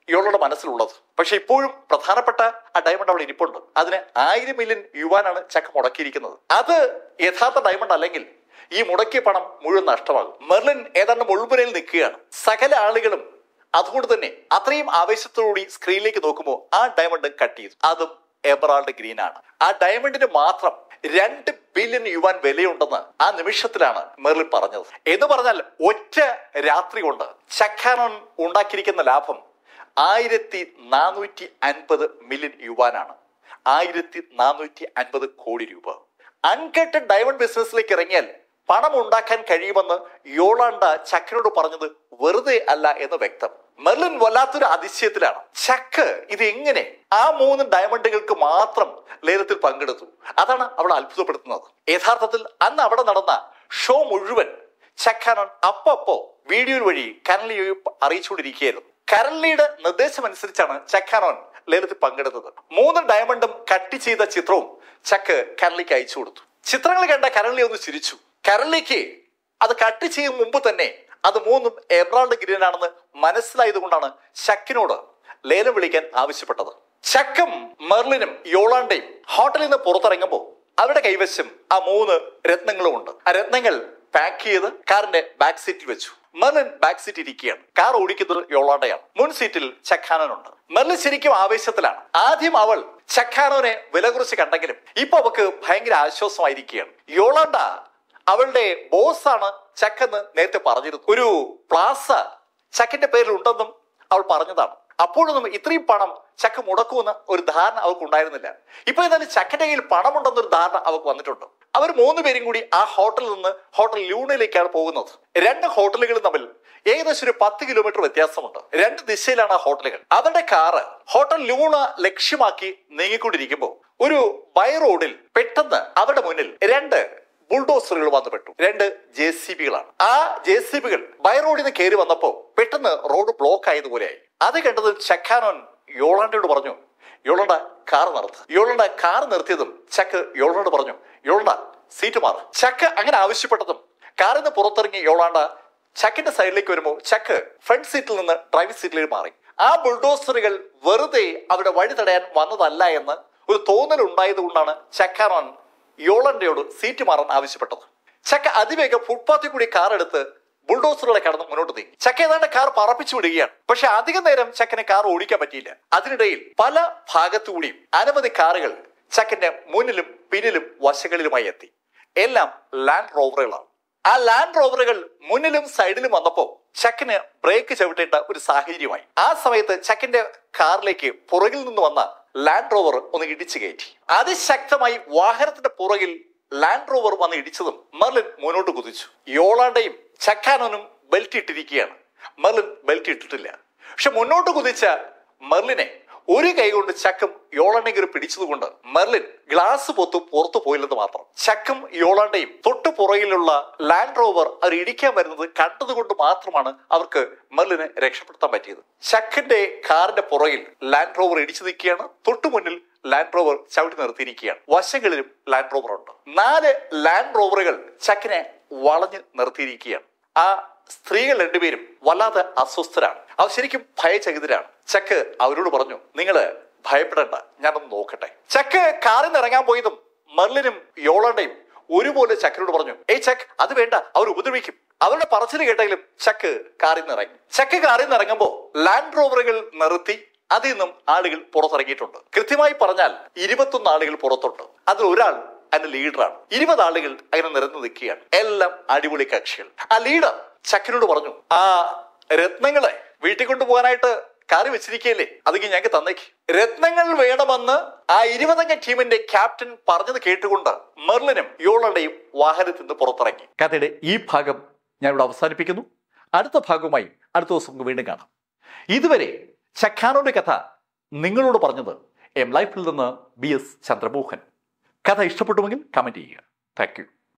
A: ഇയാളുടെ മനസ്സിലുള്ളത് പക്ഷെ ഇപ്പോഴും പ്രധാനപ്പെട്ട ആ ഡയമണ്ട് അവിടെ ഇരിപ്പുണ്ട് അതിന് ആയിരം മില്യൺ യുവാനാണ് ചക്ക മുടക്കിയിരിക്കുന്നത് അത് യഥാർത്ഥ ഡയമണ്ട് അല്ലെങ്കിൽ ഈ മുടക്കിയ പണം മുഴുവൻ നഷ്ടമാകും മെർലിൻ ഏതാണ്ട് മുൾമുനയിൽ നിൽക്കുകയാണ് സകല ആളുകളും അതുകൊണ്ട് തന്നെ അത്രയും ആവേശത്തോടുകൂടി സ്ക്രീനിലേക്ക് നോക്കുമ്പോൾ ആ ഡയമണ്ട് കട്ട് ചെയ്തു അതും എമറാൾഡ് ഗ്രീൻ ആണ് ആ ഡയമണ്ടിന് മാത്രം രണ്ട് ബില്യൺ യുവാൻ വിലയുണ്ടെന്ന് ആ നിമിഷത്തിലാണ് മെർലിൻ പറഞ്ഞത് എന്ന് പറഞ്ഞാൽ ഒറ്റ രാത്രി കൊണ്ട് ചക്കാനോൻ ഉണ്ടാക്കിയിരിക്കുന്ന ലാഭം ആയിരത്തി നാനൂറ്റി അൻപത് മില്യൺ യുവാനാണ് ആയിരത്തി നാനൂറ്റി അൻപത് കോടി രൂപ അൺകട്ടഡ് ഡയമണ്ട് ബിസിനസ്സിലേക്ക് ഇറങ്ങിയാൽ പണം ഉണ്ടാക്കാൻ കഴിയുമെന്ന് യോളാണ്ട ചക്കനോട് പറഞ്ഞത് വെറുതെ അല്ല എന്ന് വ്യക്തം മെർലിൻ വല്ലാത്തൊരു അതിശയത്തിലാണ് ചക്ക് ഇത് എങ്ങനെ ആ മൂന്ന് ഡയമണ്ടുകൾക്ക് മാത്രം ലേലത്തിൽ പങ്കെടുത്തു അതാണ് അവളെ അത്ഭുതപ്പെടുത്തുന്നത് യഥാർത്ഥത്തിൽ അന്ന് അവിടെ നടന്ന ഷോ മുഴുവൻ ചക്കാനോൻ അപ്പപ്പോ വീഡിയോ വഴി കരളിയെ അറിയിച്ചുകൊണ്ടിരിക്കുകയായിരുന്നു കരളിയുടെ നിർദ്ദേശമനുസരിച്ചാണ് ചക്കാനോൻ ലേലത്തിൽ പങ്കെടുത്തത് മൂന്ന് ഡയമണ്ടും കട്ട് ചെയ്ത ചിത്രവും ചക്ക് കരളിക്ക് അയച്ചു കൊടുത്തു ചിത്രങ്ങൾ കണ്ട കരളി ഒന്ന് ചിരിച്ചു കരളിക്ക് അത് കട്ട് ചെയ്യും മുമ്പ് തന്നെ അത് മൂന്നും എബ്രാൾഡ് ഗ്രീൻ ആണെന്ന് മനസ്സിലായത് കൊണ്ടാണ് ചക്കിനോട് ലേലം വിളിക്കാൻ ആവശ്യപ്പെട്ടത് ചക്കും മെർലിനും യോളാണ്ടയും ഹോട്ടലിൽ നിന്ന് പുറത്തിറങ്ങുമ്പോൾ അവരുടെ കൈവശം ആ മൂന്ന് രത്നങ്ങളും ഉണ്ട് ആ രത്നങ്ങൾ പാക്ക് ചെയ്ത് കാറിന്റെ ബാക്ക് സീറ്റിൽ വെച്ചു മെർലിൻ ബാക്ക് സീറ്റിൽ ഇരിക്കുകയാണ് കാർ ഓടിക്കുന്നത് യോളാണ്ടയാണ് മുൻ സീറ്റിൽ ചക്കാനനുണ്ട് മെർലിൻ ശരിക്കും ആവേശത്തിലാണ് ആദ്യം അവൾ ചക്കാനോനെ വില കുറിച്ച് കണ്ടെങ്കിലും ഇപ്പൊ അവക്ക് ഭയങ്കര ആശ്വാസമായിരിക്കുകയാണ് യോളാണ്ട അവളുടെ ബോസാണ് ചക്കെന്ന് നേരത്തെ പറഞ്ഞിരുന്നു ഒരു പ്ലാസ ചക്കിന്റെ പേരിൽ ഉണ്ടെന്നും അവൾ പറഞ്ഞതാണ് അപ്പോഴൊന്നും ഇത്രയും പണം ചക്ക മുടക്കുമെന്ന് ഒരു ധാരണ അവൾക്ക് ഉണ്ടായിരുന്നില്ല ഇപ്പൊ എന്നാലും ചക്കന്റെ കയ്യിൽ പണമുണ്ടെന്നൊരു ധാരണ അവൾക്ക് വന്നിട്ടുണ്ട് അവർ മൂന്ന് പേരും കൂടി ആ ഹോട്ടലിൽ നിന്ന് ഹോട്ടൽ ലൂണയിലേക്കാണ് പോകുന്നത് രണ്ട് ഹോട്ടലുകൾ തമ്മിൽ ഏകദേശം ഒരു പത്ത് കിലോമീറ്റർ വ്യത്യാസമുണ്ട് രണ്ട് ദിശയിലാണ് ആ ഹോട്ടലുകൾ അവരുടെ കാറ് ഹോട്ടൽ ലൂണ ലക്ഷ്യമാക്കി നീങ്ങിക്കൊണ്ടിരിക്കുമ്പോൾ ഒരു ബൈ റോഡിൽ പെട്ടെന്ന് അവരുടെ മുന്നിൽ രണ്ട് ബുൾഡോസറുകൾ വന്നുപെട്ടു രണ്ട് ജെ സി ബികളാണ് ആ ജെ സി ബികൾ ബൈ റോഡിൽ നിന്ന് കയറി വന്നപ്പോ പെട്ടെന്ന് റോഡ് ബ്ലോക്ക് ആയതുപോലെയായി അത് കണ്ടത് ചക്കാനോൻ യോളാണ്ടയോട് പറഞ്ഞു യോളണ്ട കാർ നിർത്ത് യോളണ്ട കാർ നിർത്തിയതും ചക്ക് യോളനോട് പറഞ്ഞു യോളണ്ട സീറ്റ് മാറ് ചക്ക് അങ്ങനെ ആവശ്യപ്പെട്ടതും കാറിൽ നിന്ന് പുറത്തിറങ്ങി യോളാണ്ട ചക്കിന്റെ സൈഡിലേക്ക് വരുമ്പോൾ ചക്ക് ഫ്രണ്ട് സീറ്റിൽ നിന്ന് ഡ്രൈവിംഗ് സീറ്റിലേക്ക് മാറി ആ ബുൾഡോസറുകൾ വെറുതെ അവിടെ വഴി തടയാൻ വന്നതല്ല എന്ന് ഒരു തോന്നൽ ഉണ്ടായത് കൊണ്ടാണ് ചക്കാനോൻ യോളണ്ടയോട് സീറ്റ് മാറാൻ ആവശ്യപ്പെട്ടത് ചക്ക അതിവേഗം ഫുട്പാത്തിൽ കൂടി കാർ എടുത്ത് ബുൾഡോസറുകളെ കടന്ന് മുന്നോട്ട് നീങ്ങി ചക്ക ഏതാണ്ട് കാർ പറപ്പിച്ചു വിടുകയാണ് പക്ഷെ അധികം നേരം ചക്കന് കാർ ഓടിക്കാൻ പറ്റിയില്ല അതിനിടയിൽ പല ഭാഗത്തുകൂടിയും അനവധി കാറുകൾ ചക്കന്റെ മുന്നിലും പിന്നിലും വശങ്ങളിലുമായി എത്തി എല്ലാം ലാൻഡ് റോവറുകളാണ് ആ ലാൻഡ് റോവറുകൾ മുന്നിലും സൈഡിലും വന്നപ്പോ ചക്കിന് ബ്രേക്ക് ചവിട്ടേണ്ട ഒരു സാഹചര്യമായി ആ സമയത്ത് ചക്കിന്റെ കാറിലേക്ക് പുറകിൽ നിന്ന് വന്ന ലാൻഡ് റോവർ ഒന്ന് ഇടിച്ചു കയറ്റി അതിശക്തമായി വാഹനത്തിന്റെ പുറകിൽ ലാൻഡ് റോവർ വന്ന് ഇടിച്ചതും മെർലിൻ മുന്നോട്ട് കുതിച്ചു യോളാണ്ടയും ചക്കാനോനും ബെൽറ്റ് ഇട്ടിരിക്കുകയാണ് മെർലിൻ ബെൽറ്റ് ഇട്ടിട്ടില്ല പക്ഷെ മുന്നോട്ട് കുതിച്ച മെർലിനെ ഒരു കൈ കൊണ്ട് ചക്കും യോളാണ്ടയും പിടിച്ചതുകൊണ്ട് മെർലിൻ ഗ്ലാസ് പൊത്തു പുറത്തു പോയില്ലെന്ന് മാത്രം ചക്കും യോളാണ്ടയും തൊട്ടു പുറകിലുള്ള ലാൻഡ് റോവർ അവർ ഇടിക്കാൻ വരുന്നത് കണ്ടതുകൊണ്ട് മാത്രമാണ് അവർക്ക് മെർലിനെ രക്ഷപ്പെടുത്താൻ പറ്റിയത് ചക്കിന്റെ കാറിന്റെ പുറകിൽ ലാൻഡ് റോവർ ഇടിച്ചു നിൽക്കുകയാണ് തൊട്ടു മുന്നിൽ ലാൻഡ് റോവർ ചവിട്ടി നിർത്തിയിരിക്കുകയാണ് വശങ്ങളിലും ലാൻഡ് റോവർ ഉണ്ട് നാല് ലാൻഡ് റോവറുകൾ ചക്കിനെ വളഞ്ഞ് നിർത്തിയിരിക്കുകയാണ് ആ സ്ത്രീകൾ രണ്ടുപേരും വല്ലാതെ അസ്വസ്ഥരാണ് അവർ ശരിക്കും ഭയചകിതരാണ് ചക്ക് അവരോട് പറഞ്ഞു നിങ്ങള് ഭയപ്പെടേണ്ട ഞാനൊന്ന് നോക്കട്ടെ ചക്ക് കാറിൽ നിന്ന് ഇറങ്ങാൻ പോയതും മെർലിനും യോളണ്ടയും ഒരുപോലെ ചക്കിനോട് പറഞ്ഞു ഏയ് ചക്ക് അത് വേണ്ട അവർ ഉപദ്രവിക്കും അവരുടെ പറച്ചിൽ കേട്ടെങ്കിലും ചക്ക് കാറിൽ നിന്ന് ഇറങ്ങി ചക്ക് കാറിൽ നിന്ന് ഇറങ്ങുമ്പോൾ ലാൻഡ് റോവറുകൾ നിർത്തി അതിൽ നിന്നും ആളുകൾ പുറത്തിറങ്ങിയിട്ടുണ്ട് കൃത്യമായി പറഞ്ഞാൽ ഇരുപത്തൊന്ന് ആളുകൾ പുറത്തുണ്ട് അതിൽ ഒരാൾ അതിന്റെ ലീഡറാണ് ഇരുപത് ആളുകൾ അങ്ങനെ നിരന്നു നിൽക്കുകയാണ് എല്ലാം അടിപൊളി കക്ഷികൾ ആ ലീഡർ ചക്കിനോട് പറഞ്ഞു ആ രത്നങ്ങളെ വീട്ടിൽ കൊണ്ടുപോകാനായിട്ട് കാറി വെച്ചിരിക്കുകയല്ലേ അതെങ്കിൽ ഞങ്ങൾക്ക് തന്നേക്ക് രത്നങ്ങൾ വേണമെന്ന് ആ ഇരുപതംഗ ടീമിന്റെ ക്യാപ്റ്റൻ പറഞ്ഞത് കേട്ടുകൊണ്ട് മെർലിനും യോളയുടെയും വാഹനത്തിൽ നിന്ന് പുറത്തിറങ്ങി കഥയുടെ ഈ ഭാഗം ഞാൻ ഇവിടെ അവസാനിപ്പിക്കുന്നു അടുത്ത ഭാഗവുമായി അടുത്ത ദിവസം നമുക്ക് വീണ്ടും കാണാം ഇതുവരെ ചക്കാനോന്റെ കഥ നിങ്ങളോട് പറഞ്ഞത് എം ലൈഫിൽ നിന്ന് ബി എസ് ചന്ദ്രമോഹൻ കഥ ഇഷ്ടപ്പെട്ടുവെങ്കിൽ കമന്റ് ചെയ്യുക താങ്ക് യു